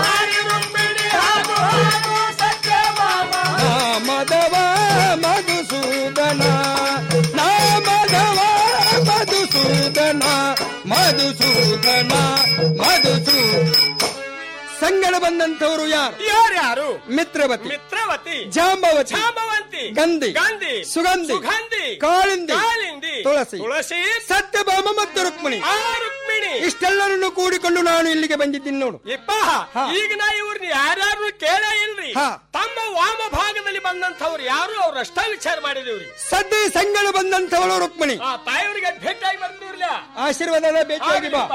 D: ನಾ ಮಧವ ಮಧುಸೂದನ ನಾ ಮಧವ ಮಧುಸೂದನ ಮಧುಸೂದನ ಮಧುಸೂ ಸಂಗಡ ಬಂದಂಥವ್ರು ಯಾರು
P: ಯಾರ್ಯಾರು
D: ಮಿತ್ರವತಿ
P: ಮಿತ್ರವತಿ
D: ಜಾಂಬವತಿ
P: ಜಾಂಬವಂತಿ
D: ಗಂಧಿ
P: ಗಂಧಿ
D: ಸುಗಂಧಿ
P: ಸುಗಂಧಿ
D: ಕಾಳಿಂದಿ
P: ಕಾಳಿಂದಿ
D: ತುಳಸಿ
P: ತುಳಸಿ
D: ಸತ್ಯಭಾಮ ಮತ್ತು ರುಕ್ಮಿಣಿ
P: ಆ ರುಕ್ಮಿಣಿ
D: ಇಷ್ಟೆಲ್ಲರನ್ನು ಕೂಡಿಕೊಂಡು ನಾನು ಇಲ್ಲಿಗೆ ಬಂದಿದ್ದೀನಿ ನೋಡು
P: ಇಪ್ಪ ಈಗ ನಾ ಇವ್ರನ್ನ ಯಾರ್ಯಾರು ಕೇಳೇ ಇಲ್ರಿ
D: ಹಾ.
P: ತಮ್ಮ ವಾಮ ಭಾಗದಲ್ಲಿ ಬಂದಂಥವ್ರು ಯಾರು ಅವ್ರ ಅಷ್ಟ ವಿಚಾರ ಮಾಡಿದೀವ್ರಿ
D: ಸದ್ಯ ಸಂಗಡ ಬಂದಂಥವಳು ರುಕ್ಮಿಣಿ
P: ಆ ತಾಯಿಯವರಿಗೆ ಭೇಟಿಯಾಗಿ ಬರ್ತೀವ್ರಲ್ಲ
D: ಆಶೀರ್ವಾದ ಭೇಟಿಯಾಗಿ ಬಾ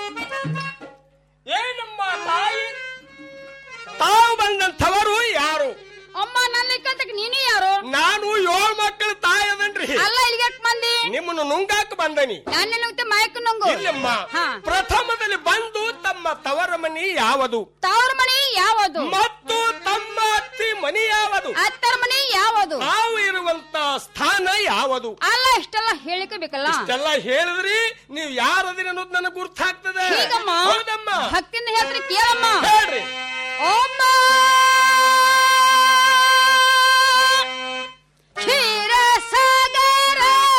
P: ಏನಮ್ಮ ತಾಯಿ ತಾವು ಬಂದಂಥವರು ಯಾರು
A: ಅಮ್ಮ ನನ್ನ ಲೆಕ್ಕಂತಕ್ ನೀನು ಯಾರು
P: ನಾನು ಏಳು ಮಕ್ಕಳ ತಾಯಿ ಅದನ್ರಿ
A: ಅಲ್ಲ ಇಲ್ಲಿಗೆ ಮಂದಿ
P: ನಿಮ್ಮನ್ನು ನುಂಗಾಕ ಬಂದನಿ
A: ನನ್ನ ನುಗ್ತ ಮಾಯಕ ನುಂಗು
P: ಇಲ್ಲಮ್ಮ
A: ಹಾ.
P: ಪ್ರಥಮದಲ್ಲಿ ಬಂದು ತಮ್ಮ ತವರ ಮನಿ ಯಾವುದು
A: ತವ್ರ ಮನೆ ಯಾವುದು
P: ಮತ್ತು ತಮ್ಮ ಅತ್ತಿ ಮನಿ ಯಾವುದು
A: ಅತ್ತರ ಮನೆ ಯಾವುದು
P: ನಾವು ಇರುವಂತ ಸ್ಥಾನ ಯಾವುದು
A: ಅಲ್ಲ ಇಷ್ಟೆಲ್ಲ ಹೇಳಿಕಬೇಕಲ್ಲ
P: ಇಷ್ಟೆಲ್ಲ ಹೇಳಿದ್ರಿ ನೀವು ಯಾರದಿನ ಅನ್ನೋದು ನನಗೆ ಗುರ್ತಾಗ್ತದೆ
A: ಹೀಗಮ್ಮ
P: ಹೌದಮ್ಮ
A: ಭಕ್ತಿಯಿಂದ ಹೇಳ್ರಿ ಕೇಳಮ್ಮ
P: ಹೇಳ್ರಿ
A: ಓಮ್ಮ ಕ್ಷೀರ ಸಾಗರ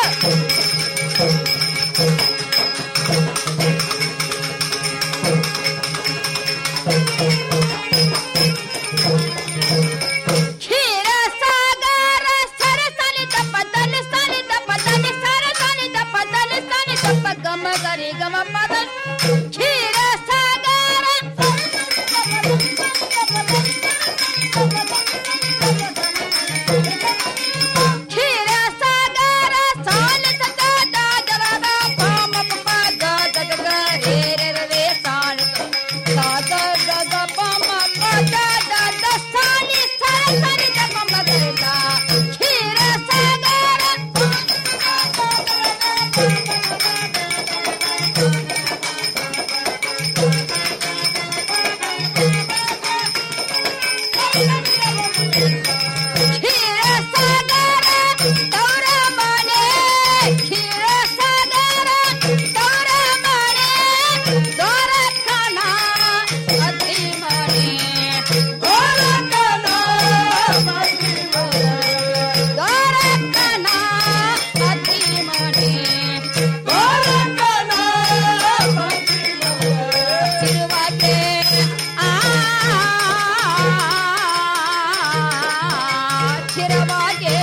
A: ಕ್ಷೀರ ಸಾಗರ ಸರಸಲಿ ದಪ್ಪ ತಲೆ ಸಲಿ ದಪ್ಪ ತಲೆ ಸರಸಲಿ ದಪ್ಪ ತಲೆ ಸಲಿ ದಪ್ಪ ಗಮ ಗರಿ ಗಮ ಪದ ಕ್ಷೀರ ಸಾಗರ ಕ್ಷೀರ ಸಾಗರ ಸಾಲಿ ಸದ ದ ದ ದ ದ ಪ ಮ ಪ ಪ the the the the ray ರೇ ರೇ ರೇ ಸಾಲಿ ದ ದ ದ ದ ಪ ಮ ಪ ದ ದ ದ ಸಾಲಿ ಸರ ಸರಿ ದ ಪ ಮ ದ ದ ಕ್ಷೀರ ಸಾಗರ ಕ್ಷೀರ ಸಾಗರ ತೌರ ಮನೆ ಕ್ಷೀರ ಸಾಗರ ತೌರ ಮನೆ ದೊರ ಕಣ ಅತಿ ಮನೆ ದೊರ ಕಣ ದೊರ ಕಣ ಅತಿ ಮನೆ ದೊರ ಕಣ ತಿರುವಾಗೆ ಆ ಚಿರವಾಗೆ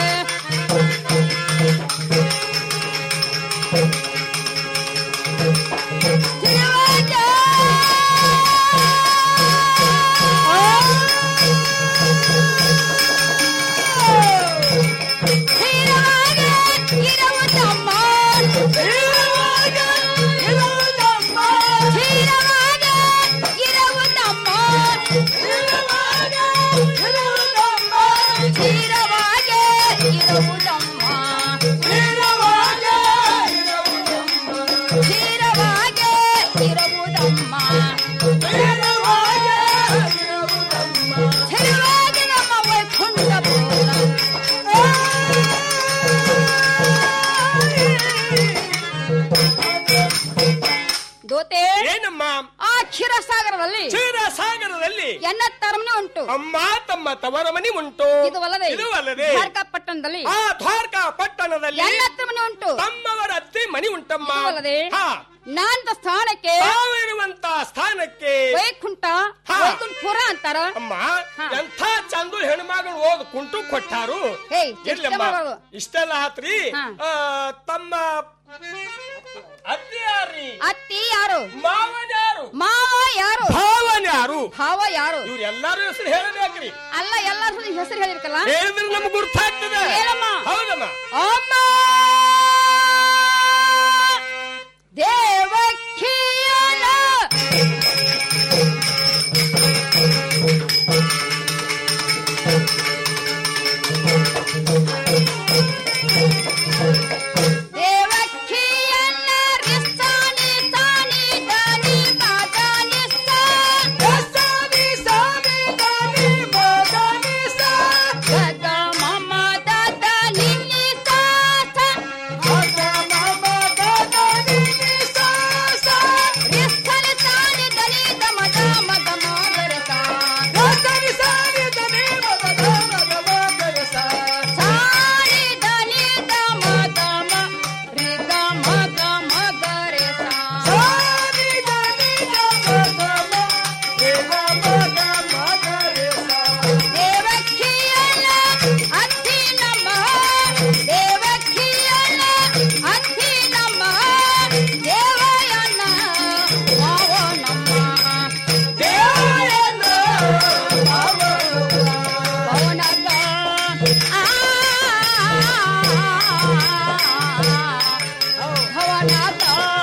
A: ಚಿರವಾಗೆ ಚಿರವಾಗೆ ಇರುವುದಮ್ಮ ಚಿರವಾಗೆ ಇರುವುದಮ್ಮ ಚಿರವಾಗೆ ಇರುವುದಮ್ಮ ಚಿರವಾಗೆ ಇರುವುದಮ್ಮ ಚಿರವಾಗೆ ಇರುವುದಮ್ಮ ಚಿರವಾಗೆ ಚಿರವಾಗೆ ಇರುವುದಮ್ಮ ಚಿರವಾಗೆ ನಮ್ಮ ವೈಕುಂಠ ದೋತೆ
P: ಏನಮ್ಮ
A: ಆ ಕ್ಷೀರಸಾಗರದಲ್ಲಿ
P: ಕ್ಷೀರಸಾಗರದಲ್ಲಿ
A: ಎನ್ನ ತರಮನೆ ಉಂಟು
P: ಅಮ್ಮ ತಮ್ಮ ತವರ ಮನಿ ಉಂಟು
A: ಇದು ಅಲ್ಲದೆ
P: ಇದು ಅಲ್ಲದೆ
A: ದ್ವಾರಕಾ ಪಟ್ಟಣದಲ್ಲಿ
P: ಆ ದ್ವಾರಕಾ ಪಟ್ಟಣದಲ್ಲಿ
A: ಎನ್ನ ತರಮನೆ ಉಂಟು
P: ತಮ್ಮವರ ಅತ್ತೆ ಮನಿ ಉಂಟಮ್ಮ
A: ಇದು ಅಲ್ಲದೆ
P: ಹಾ
A: ನಾಂತ ಸ್ಥಾನಕ್ಕೆ
P: ತಾವಿರುವಂತ ಸ್ಥಾನಕ್ಕೆ
A: ವೈಕುಂಠ
P: ಹಾ.
A: ವೈಕುಂಠಪುರ ಅಂತಾರ
P: ಅಮ್ಮ ಎಂಥ ಚಂದು ಹೆಣ್ಮಗಳು ಓದ್ ಕುಂಟು ಕೊಟ್ಟಾರು
A: ಏಯ್,
P: ಇರ್ಲಮ್ಮ
A: ಇಷ್ಟೇ ಮಾಡೋದು.
P: ಇಷ್ಟೆಲ್ಲ ಆತ್ರಿ
A: ಹಾ.
P: ಆ, ತಮ್ಮ ಅತ್ತೆ ಯಾರ್ರಿ
A: ಅತ್ತಿ ಯಾರು
P: ಮಾವನ್ ಯಾರು
A: ಮಾವ ಯಾರು
P: ಭಾವನ್ ಯಾರು
A: ಭಾವ ಯಾರು
P: ಇವ್ರ ಎಲ್ಲಾರು ಹೆಸರು ಹೇಳಬೇಕ್ರಿ
A: ಅಲ್ಲ ಎಲ್ಲಾರು ಹೆಸರು ಹೇಳಿರ್ಕಲ್ಲ
P: ಹೇಳಿದ್ರೆ ನಮ್ಗೆ ಗುರ್ತಾಗ್ತದೆ
A: ಹೇಳಮ್ಮ.
P: ಹೌದಮ್ಮ
A: ಅಮ್ಮ ದೇವಕಿಯನ ದೇವಕಿಯನ್ನ ರಿಸ್ಸಾನಿ ಸಾನಿ ದಾನಿ ಬಾದಾನಿ ಸಾ ರಿಸ್ಸಾನಿ ಸಾನಿ ದಾನಿ ಬಾದಾನಿ ಸಾ ಗಗ ಮಮ ದದ ನಿನ್ನಿ ಸಾ ಸಾ ಗಗ ಮಮ ದದ ನಿನ್ನಿ ಸಾ ಸಾ ರಿಸ್ಸನಿ ಸಾನಿ ದನಿ ದಮ ದಮ ದಮ ಗರೆ ಸಾ ರಿಸ್ಸನಿ ಸಾನಿ ದನಿ ದಮ ದಮ ದಮ ಗರೆ ಸಾ ಸಾನಿ ದನಿ ದಮ ದಮ ರಿ ಗಮ ಗಮ ಗರೆ ಸಾ ಸಾನಿ ದನಿ ದಮ ದಮ ರಿ ಗಮ ಗಮ ಗರೆ ಸಾ ದೇವಕಿಯನ ಅತ್ತಿ ನಮ್ಮ ದೇವಕಿಯನ ಅತ್ತಿ ನಮ್ಮ ದೇವಯನ ಮಾವ ನಮ್ಮ ದೇವಯನ ಮಾವ ಪವನಗ ಆ ಭವನಗ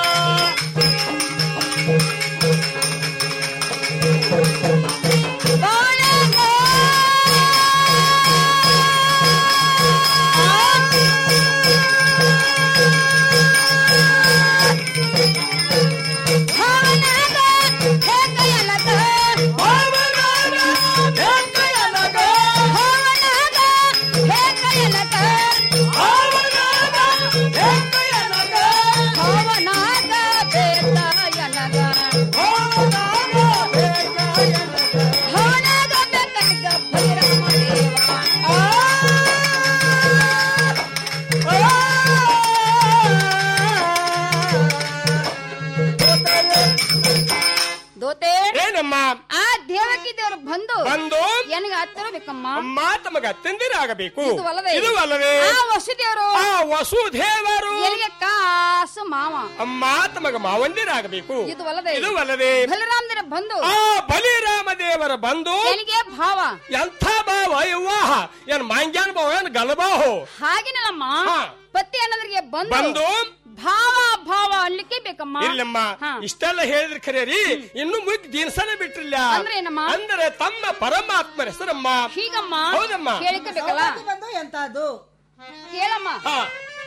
A: ದೋತೆ
P: ಏನಮ್ಮ
A: ಆ ದೇವಕಿ ದೇವರು ಬಂದು
P: ಬಂದು
A: ನನಗೆ ಹತ್ತಿರ ಬೇಕಮ್ಮ
P: ಅಮ್ಮ ತಮಗ ಅತ್ತೆಂದಿರಾಗಬೇಕು
A: ಇದು ಅಲ್ಲವೇ
P: ಇದು ಅಲ್ಲವೇ
A: ಆ ವಸುದೇವರು
P: ಆ ವಸುದೇವರು
A: ಎಲ್ಲಿಗೆ ಕಾಸು ಮಾವ
P: ಅಮ್ಮ ತಮಗ ಮಾವಂದಿರಾಗಬೇಕು
A: ಇದು ಅಲ್ಲದೆ
P: ಇದು ಅಲ್ಲದೆ
A: ಬಲರಾಮದೇವ ಬಂದು
P: ಆ ಬಲಿರಾಮ ದೇವರ ಬಂದು
A: ಎಲ್ಲಿಗೆ ಭಾವ
P: ಎಂಥ ಭಾವ ಯವ್ವಾಹ ಏನ್ ಮಾಂಗ್ಯಾನ ಭಾವ ಏನ್ ಗಲಭಾಹೋ
A: ಹಾಗೇನಲ್ಲಮ್ಮ ಪತಿ ಅನ್ನೋದ್ರಿಗೆ ಬಂದು
P: ಬಂದು
A: ಭಾವ ಭಾವ ಅನ್ಲಿಕ್ಕೆ ಬೇಕಮ್ಮ
P: ಇಲ್ಲಮ್ಮ
A: ಹಾ.
P: ಇಷ್ಟೆಲ್ಲ ಹೇಳಿದ್ರೆ ಖರೆ ರೀ ಇನ್ನು ಮುಗ್ ದಿನಸನೇ ಬಿಟ್ಟಿಲ್ಲ
A: ಅಂದ್ರೆ ಏನಮ್ಮ?
P: ಅಂದ್ರೆ ತಮ್ಮ ಪರಮಾತ್ಮರ ಹೆಸರಮ್ಮ
A: ಹೀಗಮ್ಮ
P: ಹೌದಮ್ಮ
A: ಕೇಳಿಕಬೇಕಲ್ಲ
G: ಬಂದು ಎಂತದು
A: ಕೇಳಮ್ಮ
P: ಹಾ.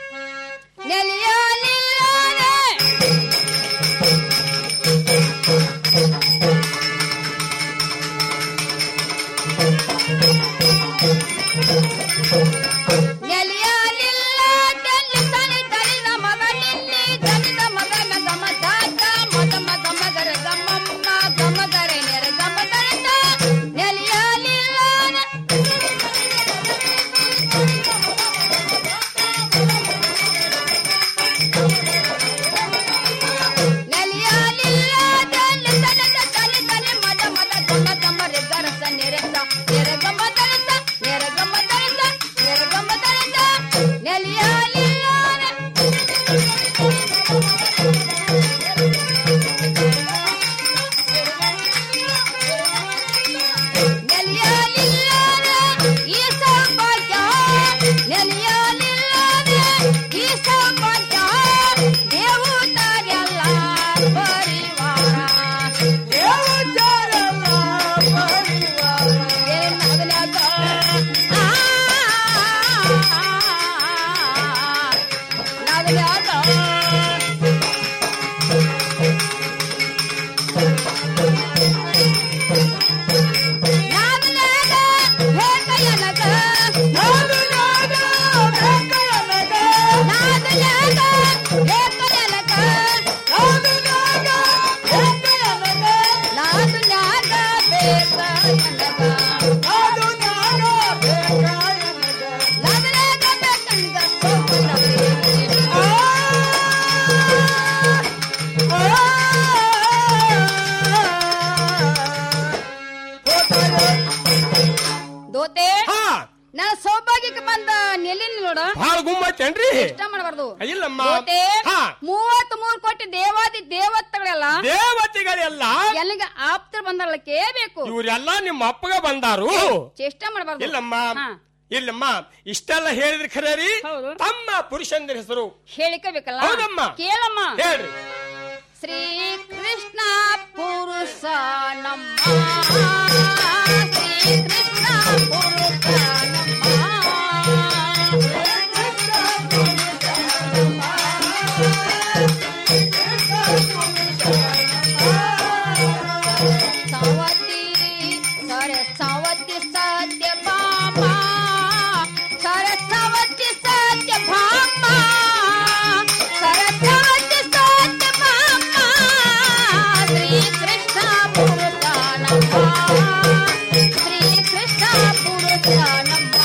A: ನೆಲೆಯಲಿಲ್ಲದೆ ನೆಲೆಯಲಿಲ್ಲದೆ ತನಿ ತನಿದ ಮಗ ನಿನ್ನೆ ತನಿದ ಮಗ ಗಮ ದಾತ ಮದ ಮಗ ಮಗರ ಗಮಮ್ಮ ಗಮ ಗರೆ ನೆರ ಗಮ ದರಿತ ನೆಲೆಯಲಿಲ್ಲದೆ ದೋತೆ
P: ಹಾ
A: ನನ್ನ ಸೌಭಾಗ್ಯಕ್ಕೆ ಬಂದ ನೆಲ್ಲಿನ ನೋಡ
P: ಬಹಳ ಗುಮ್ಮತ್ತೇನ್ರಿ
A: ಇಷ್ಟ ಮಾಡಬಾರ್ದು
P: ಇಲ್ಲಮ್ಮ
A: ದೋತೆ
P: ಹಾ.
A: ಮೂವತ್ ಮೂರು ಕೋಟಿ ದೇವಾದಿ ದೇವತೆಗಳೆಲ್ಲ
P: ದೇವತೆಗಳೆಲ್ಲ
A: ಎಲ್ಲಿಗೆ ಆಪ್ತರು ಬಂದಾರಲ್ಲ ಕೇಳಬೇಕು
P: ಇವರೆಲ್ಲ ನಿಮ್ಮ ಅಪ್ಪಗ ಬಂದಾರು
A: ಚೇಷ್ಟ ಮಾಡಬಾರ್ದು
P: ಇಲ್ಲಮ್ಮ
A: ಹಾ.
P: ಇಲ್ಲಮ್ಮ ಇಷ್ಟೆಲ್ಲ ಹೇಳಿದ್ರಿ ಖರೆ ರೀ ತಮ್ಮ ಪುರುಷಂದ್ರ ಹೆಸರು
A: ಹೇಳಿಕಬೇಕಲ್ಲ
P: ಹೌದಮ್ಮ.
A: ಕೇಳಮ್ಮ
P: ಹೇಳ್ರಿ
A: ಶ್ರೀ ಕೃಷ್ಣ ಪುರುಷ ನಮ್ಮ ಶ್ರೀ ಕೃಷ್ಣ ಪುರುಷ ಸವತಿ ಸರಸ್ವತಿ ಸತ್ಯ ಭಾಮ ಸರಸ್ವತಿ ಸತ್ಯ ಭಾಮ ಸರಸ್ವತಿ ಸತ್ಯ ಭಾಮ ಶ್ರೀ ಕೃಷ್ಣ ಪುರುಷ ನಮ್ಮ ಶ್ರೀ ಕೃಷ್ಣ ಪುರುಷ ನಮ್ಮ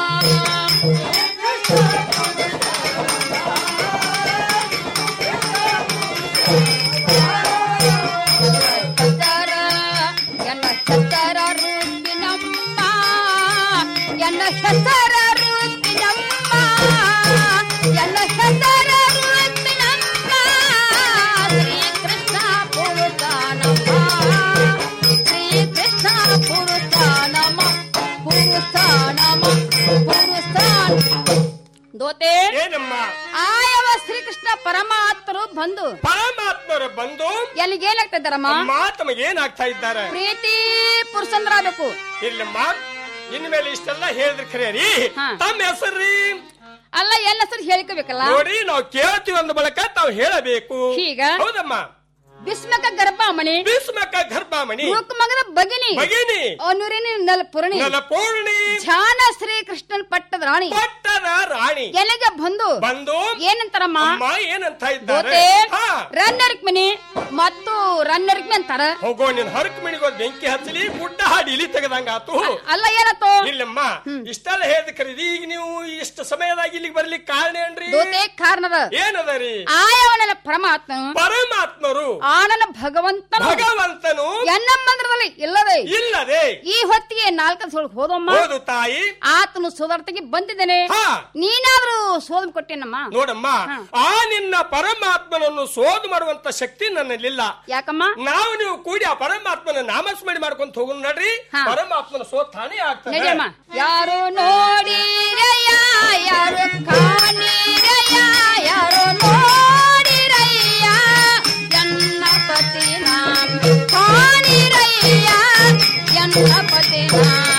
A: ಚತರ ಎನ್ನ ಚತರ ರೂಪಿನಮ್ಮ ಎನ್ನ ಹೆಸರ ರೂಪಿನಮ್ಮ ಎನ್ನ ಹೆಸರ ರೂಪಿನಮ್ಮ ಶ್ರೀ ಕೃಷ್ಣ ಪುರುಷ ನಮ ಶ್ರೀ ಕೃಷ್ಣ ಪುರುಷ ನಮ ಪುರುಷ ನಮ ಪುರುಷ ದೋತೆ
P: ಏನಮ್ಮ
A: ಆಯವ ಶ್ರೀಕೃಷ್ಣ ಪರಮಾತ್ಮರು ಬಂದು
P: ಪರಮಾತ್ಮರು ಬಂದು
A: ಎಲ್ಲಿಗೆ ಏನಾಗ್ತಾ ಇದ್ದಾರಮ್ಮ
P: ಅಮ್ಮ ತಮಗೆ ಏನಾಗ್ತಾ ಇದ್ದಾರೆ
A: ಪ್ರೀತಿ ಪುರುಷಂದ್ರಾಗಬೇಕು
P: ಇಲ್ಲಮ್ಮ ಇನ್ಮೇಲೆ ಇಷ್ಟೆಲ್ಲ ಹೇಳಿದ್ರಿ ಖರೆ ರೀ
A: ಹಾ.
P: ತಮ್ಮ ಹೆಸರ್ರಿ
A: ಅಲ್ಲ ಎಲ್ಲ ಸರಿ ಹೇಳ್ಕೋಬೇಕಲ್ಲ
P: ನೋಡಿ ನಾವು ಕೇಳ್ತೀವಿ ಅಂದ ಬಳಿಕ ತಾವು ಹೇಳಬೇಕು
A: ಹೀಗ?
P: ಹೌದಮ್ಮ
A: ಭೀಷ್ಮಕ ಗರ್ಭಾಮಣಿ
P: ಭೀಷ್ಮಕ ಗರ್ಭಾಮಣಿ
A: ಮಗನ ಭಗಿನಿ
P: ಭಗಿನಿ
A: ಅನುರಿನ ನಲಪುರಣಿ
P: ನಲಪೂರ್ಣಿ
A: ಧ್ಯಾನ ಶ್ರೀಕೃಷ್ಣನ್ ಪಟ್ಟದ ರಾಣಿ
P: ಪಟ್ಟದ ರಾಣಿ
A: ಎಲ್ಲಿಗೆ ಬಂದು
P: ಬಂದು
A: ಏನಂತಾರಮ್ಮ
P: ಅಮ್ಮ ಏನಂತ ಇದ್ದಾರೆ
A: ದೋತೆ
P: ಹಾ.
A: ರನ್ನರಿಕ್ಮಿನಿ ಮತ್ತು ರನ್ನರಿಕ್ಮಿ ಅಂತಾರ
P: ಹೋಗೋ ನಿನ್ ಹರಕ್ ಮಿಣಿಗೋದ್ ಬೆಂಕಿ ಹಚ್ಚಲಿ ಗುಡ್ಡ ಹಾಡಿ ಇಲಿ ತೆಗದಂಗಾತು
A: ಅಲ್ಲ ಏನತ್ತು
P: ಇಲ್ಲಮ್ಮ ಇಷ್ಟೆಲ್ಲ ಹೇಳಿದ ಖರೀದಿ ಈಗ ನೀವು ಇಷ್ಟು ಸಮಯದಾಗ ಇಲ್ಲಿಗೆ ಬರ್ಲಿಕ್ಕೆ ಕಾರಣ ಏನ್ರಿ
A: ದೋತೆ ಕಾರಣದ
P: ಏನದ ರೀ
A: ಆಯವನ ಪರಮಾತ್ಮ
P: ಪರಮಾತ್ಮರು
A: ಆನನ ಭಗವಂತನು
P: ಭಗವಂತನು
A: ಎನ್ನ ಮಂದಿರದಲ್ಲಿ ಇಲ್ಲದೆ
P: ಇಲ್ಲದೆ
A: ಈ ಹೊತ್ತಿಗೆ ನಾಲ್ಕು ಸೊಳಗೆ ಹೋದಮ್ಮ
P: ಹೌದು ತಾಯಿ
A: ಆತನು ಸೋದರತೆಗೆ ಬಂದಿದ್ದೇನೆ
P: ಹಾ.
A: ನೀನಾದ್ರೂ ಸೋದ ಕೊಟ್ಟೇನಮ್ಮ
P: ನೋಡಮ್ಮ ಆ ನಿನ್ನ ಪರಮಾತ್ಮನನ್ನು ಸೋದು ಮಾಡುವಂತ ಶಕ್ತಿ ನನ್ನಲ್ಲಿಲ್ಲ
A: ಯಾಕಮ್ಮ
P: ನಾವು ನೀವು ಕೂಡಿ ಆ ಪರಮಾತ್ಮನ ನಾಮಸ್ಮರಣೆ ಮಾಡ್ಕೊಂತ ಹೋಗೋಣ ನಡ್ರಿ
A: ಹಾ.
P: ಪರಮಾತ್ಮನ ಸೋತ್ ತಾನೇ ಆಗ್ತದೆ
A: ನಡಿಯಮ್ಮ ಯಾರು ನೋಡಿರಯ್ಯ ಯಾರು ಕಾಣಿರಯ್ಯ ಯಾರು ನೋಡಿರಯ್ಯ ಎನ್ನ ಪತಿನ ಕಾಣಿರಯ್ಯ ಎನ್ನ ಪತಿನ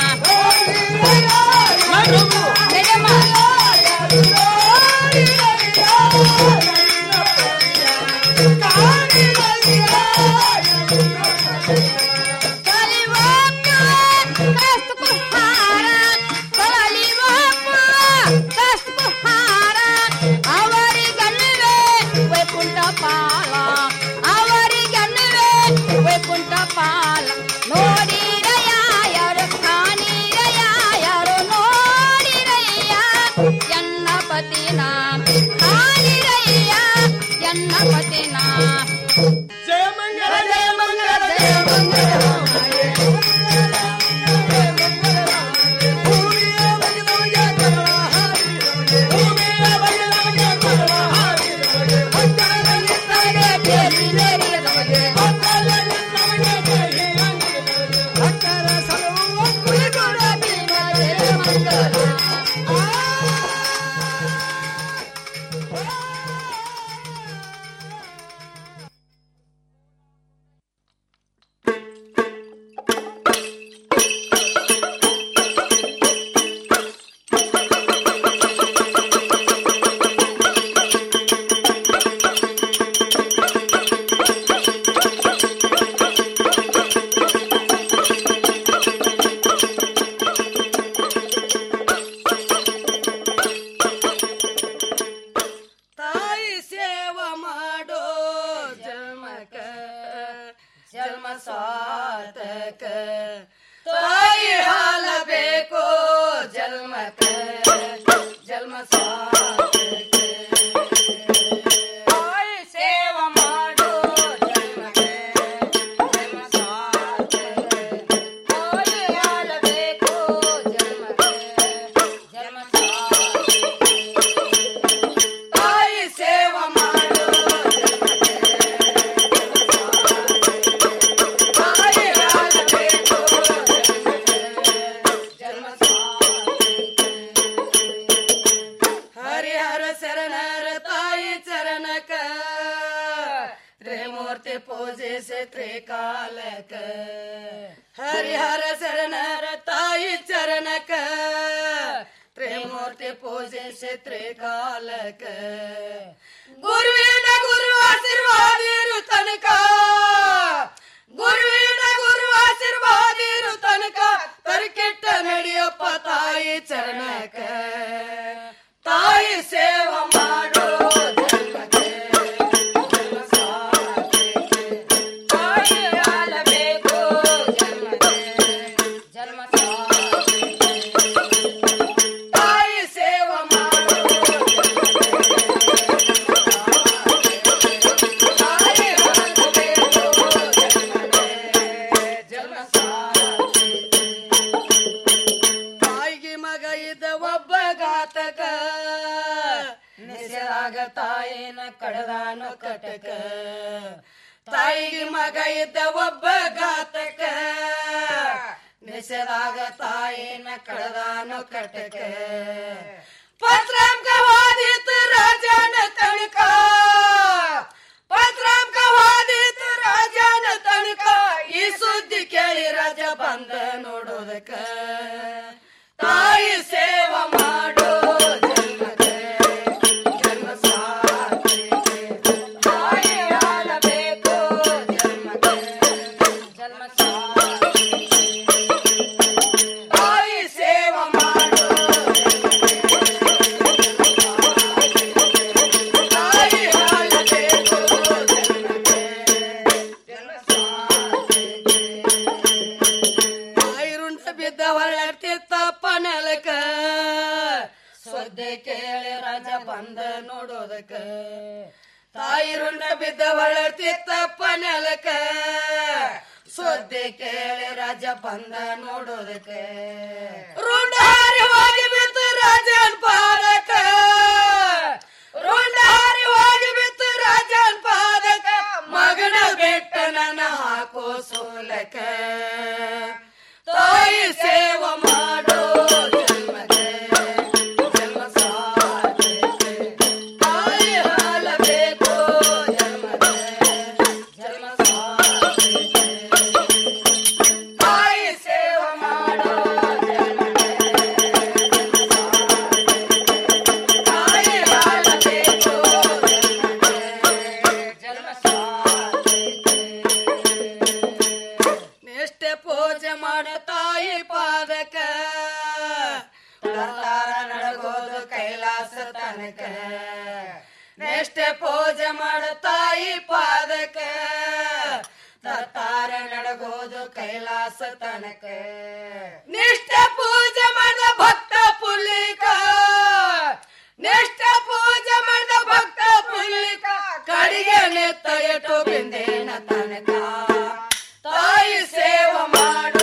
A: ನಡಿಯಮ್ಮ ಅವರಿಗನ್ನುವೆ ವೈಕುಂಠ ಪಾಲ ಅವರಿಗನ್ನುವೆ ವೈಕುಂಠ ಪಾಲ ನೋಡಿರಯ್ಯ ಯಾರು ಕಾಣಿರಯ್ಯ ಯಾರು ನೋಡಿರಯ್ಯ ಎನ್ನ ಪತಿನ ಕಾಣಿರಯ್ಯ ಎನ್ನ ಪತಿನ
P: ಜಯ ಮಂಗಲ ಜಯ ಮಂಗಲ ಜಯ
Q: ತಾಯಿ ಸೇವ ಮಾಡೋ ಜನ್ಮಕ ಜನ್ಮ ಸಾರ್ಥಕ ತಾಯಿ ಹಾಲ ಬೇಕೋ ಜನ್ಮಕ ಜನ್ಮ ಸಾರ್ಥಕ ತಾಯಿ ಸೇವ ಮಾಡೋ ಜನ್ಮಕ ಜನ್ಮ ಸಾರ್ಥಕ ತಾಯಿ ಹಾಲ ಬೇಕೋ ಜನ್ಮಕ ಶರಣರ ತಾಯಿ ಚರಣಕ ತ್ರಿಮೂರ್ತಿ ಪೂಜಿಸಿ ತ್ರಿಕಾಲಕ ಗುರುವಿನ ಗುರು ಆಶೀರ್ವಾದಿರು ತನಕ ಗುರುವಿನ ಗುರು ಆಶೀರ್ವಾದಿರು ತನಕ ತರಕೆಟ್ಟ ನಡೆಯಪ್ಪ ತಾಯಿ ಚರಣಕ ತಾಯಿ ಸೇವ ಮಾಡೋ ಜನ್ಮಕ್ಕೆ ಜನ್ಮ ಸಾರ್ಥಕ್ಕೆ. ತಾಯಿ ಆಳಬೇಕು ಜನ್ಮಕ್ಕೆ ಜನ್ಮ ಸಾರ್ಥಕ್ಕೆ. ತಾಯಿ ಸೇವ ಮಾಡೋ ತಾಯಿ ಆಳಬೇಕು ಜನ್ಮಕ್ಕೆ ಜನ್ಮ ಸಾರ್ಥಕ್ಕೆ. ತಾಯಿಗೆ ಮಗ ಇದ್ದ ಒಬ್ಬ ಘಾತಕ ನಿಸರಾಗ ತಾಯಿನ ಕಡದಾನು ಕಟಕ ತಾಯಿಗೆ ಮಗ ಇದ್ದ ಒಬ್ಬ ಘಾತಕ ನಿಸರಾಗ ತಾಯಿನ ಕಡದಾನು ಕಟಕ ಪತ್ರಾಂಕ ವಾದಿತ ರಾಜನ ತಣಕ ಪತ್ರಾಂಕ ವಾದಿತ ರಾಜನ ತಣಕ ಈ ಸುದ್ದಿ ಕೇಳಿ ರಾಜ ಬಂದ ನೋಡೋದಕ್ಕ ತಾಯಿ ಸೇವ ಮಾಡೋ ಜನ್ಮಕ್ಕೆ ಜನ್ಮ ಸಾರ್ಥಕ್ಕೆ. ತಾಯಿ ಆಳಬೇಕು ಜನ್ಮಕ್ಕೆ ಜನ್ಮ ಸಾರ್ಥಕ್ಕೆ. ತಾಯಿ ಸೇವ ಮಾಡೋ ತಾಯಿ ಆಳಬೇಕು ಜನ್ಮಕ್ಕೆ ಜನ್ಮ ಸಾರ್ಥಕ್ಕೆ. ಐರುಂಡ ಬಿದ್ದ ಹೊರಡ್ತಿತ್ತಪ್ಪ ನೆಲಕ ಸದ್ದೆ ಕೇಳಿ ರಾಜ ಬಂದ ನೋಡೋದಕ್ಕ ತಾಯಿ ರುಂಡ ಬಿದ್ದ ಹೊರಡ್ತಿತ್ತಪ್ಪ ನೆಲಕ ಸದ್ದೆ ಕೇಳಿ ರಾಜ ಬಂದ ನೋಡೋದಕ್ಕ ರುಂಡಾರಿ ಹೋಗಿ ಬಿತ್ತು ರಾಜನ್ ಪಾದಕ ರುಂಡಾರಿ ಹೋಗಿ ಬಿತ್ತು ರಾಜನ್ ಪಾದಕ ಮಗನ ಬೆಟ್ಟ ನನ್ನ ಹಾಕೋ ಸೋಲಕ ತಾಯಿ ಸೇವ ಮಾಡೋ ಜನ್ಮಕ್ಕೆ ಜನ್ಮ ಸಾರ್ಥಕ್ಕೆ. ತಾಯಿ ಹಾಲಬೇಕು ಜನ್ಮಕ್ಕೆ ಜನ್ಮ ಸಾರ್ಥಕ್ಕೆ. ತಾಯಿ ಸೇವ ಮಾಡೋ ಜನ್ಮಕ್ಕೆ ಜನ್ಮ ಸಾರ್ಥಕ್ಕೆ. ತಾಯಿ ಹಾಲಬೇಕು ಜನ್ಮಕ್ಕೆ ಜನ್ಮ ಸಾರ್ಥಕ್ಕೆ. ನಿಷ್ಠೆ ಪೂಜೆ ಮಾಡ ತಾಯಿ ಪಾದಕ ತರ್ತಾರ ನಡಗೋದು ಕೈಲಾಸ ತನಕ ನಿಷ್ಠೆ ಪೂಜೆ ಮಾಡ ತಾಯಿ ಪಾದಕ ತರ್ತಾರ ನಡಗೋದು ಕೈಲಾಸ ತನಕ ನಿಷ್ಠೆ ಪೂಜೆ ಮಾಡಿದ ಭಕ್ತ ಪುಲ್ಲಿಕ ನಿಷ್ಠೆ ಪೂಜೆ ಮಾಡಿದ ಭಕ್ತ ಪುಲ್ಲಿಕ ಕಡಿಗೆ ನೆತ್ತ ಎಟು ಬಿಂದೇನ ತನಕ ತಾಯಿ ಸೇವ ಮಾಡು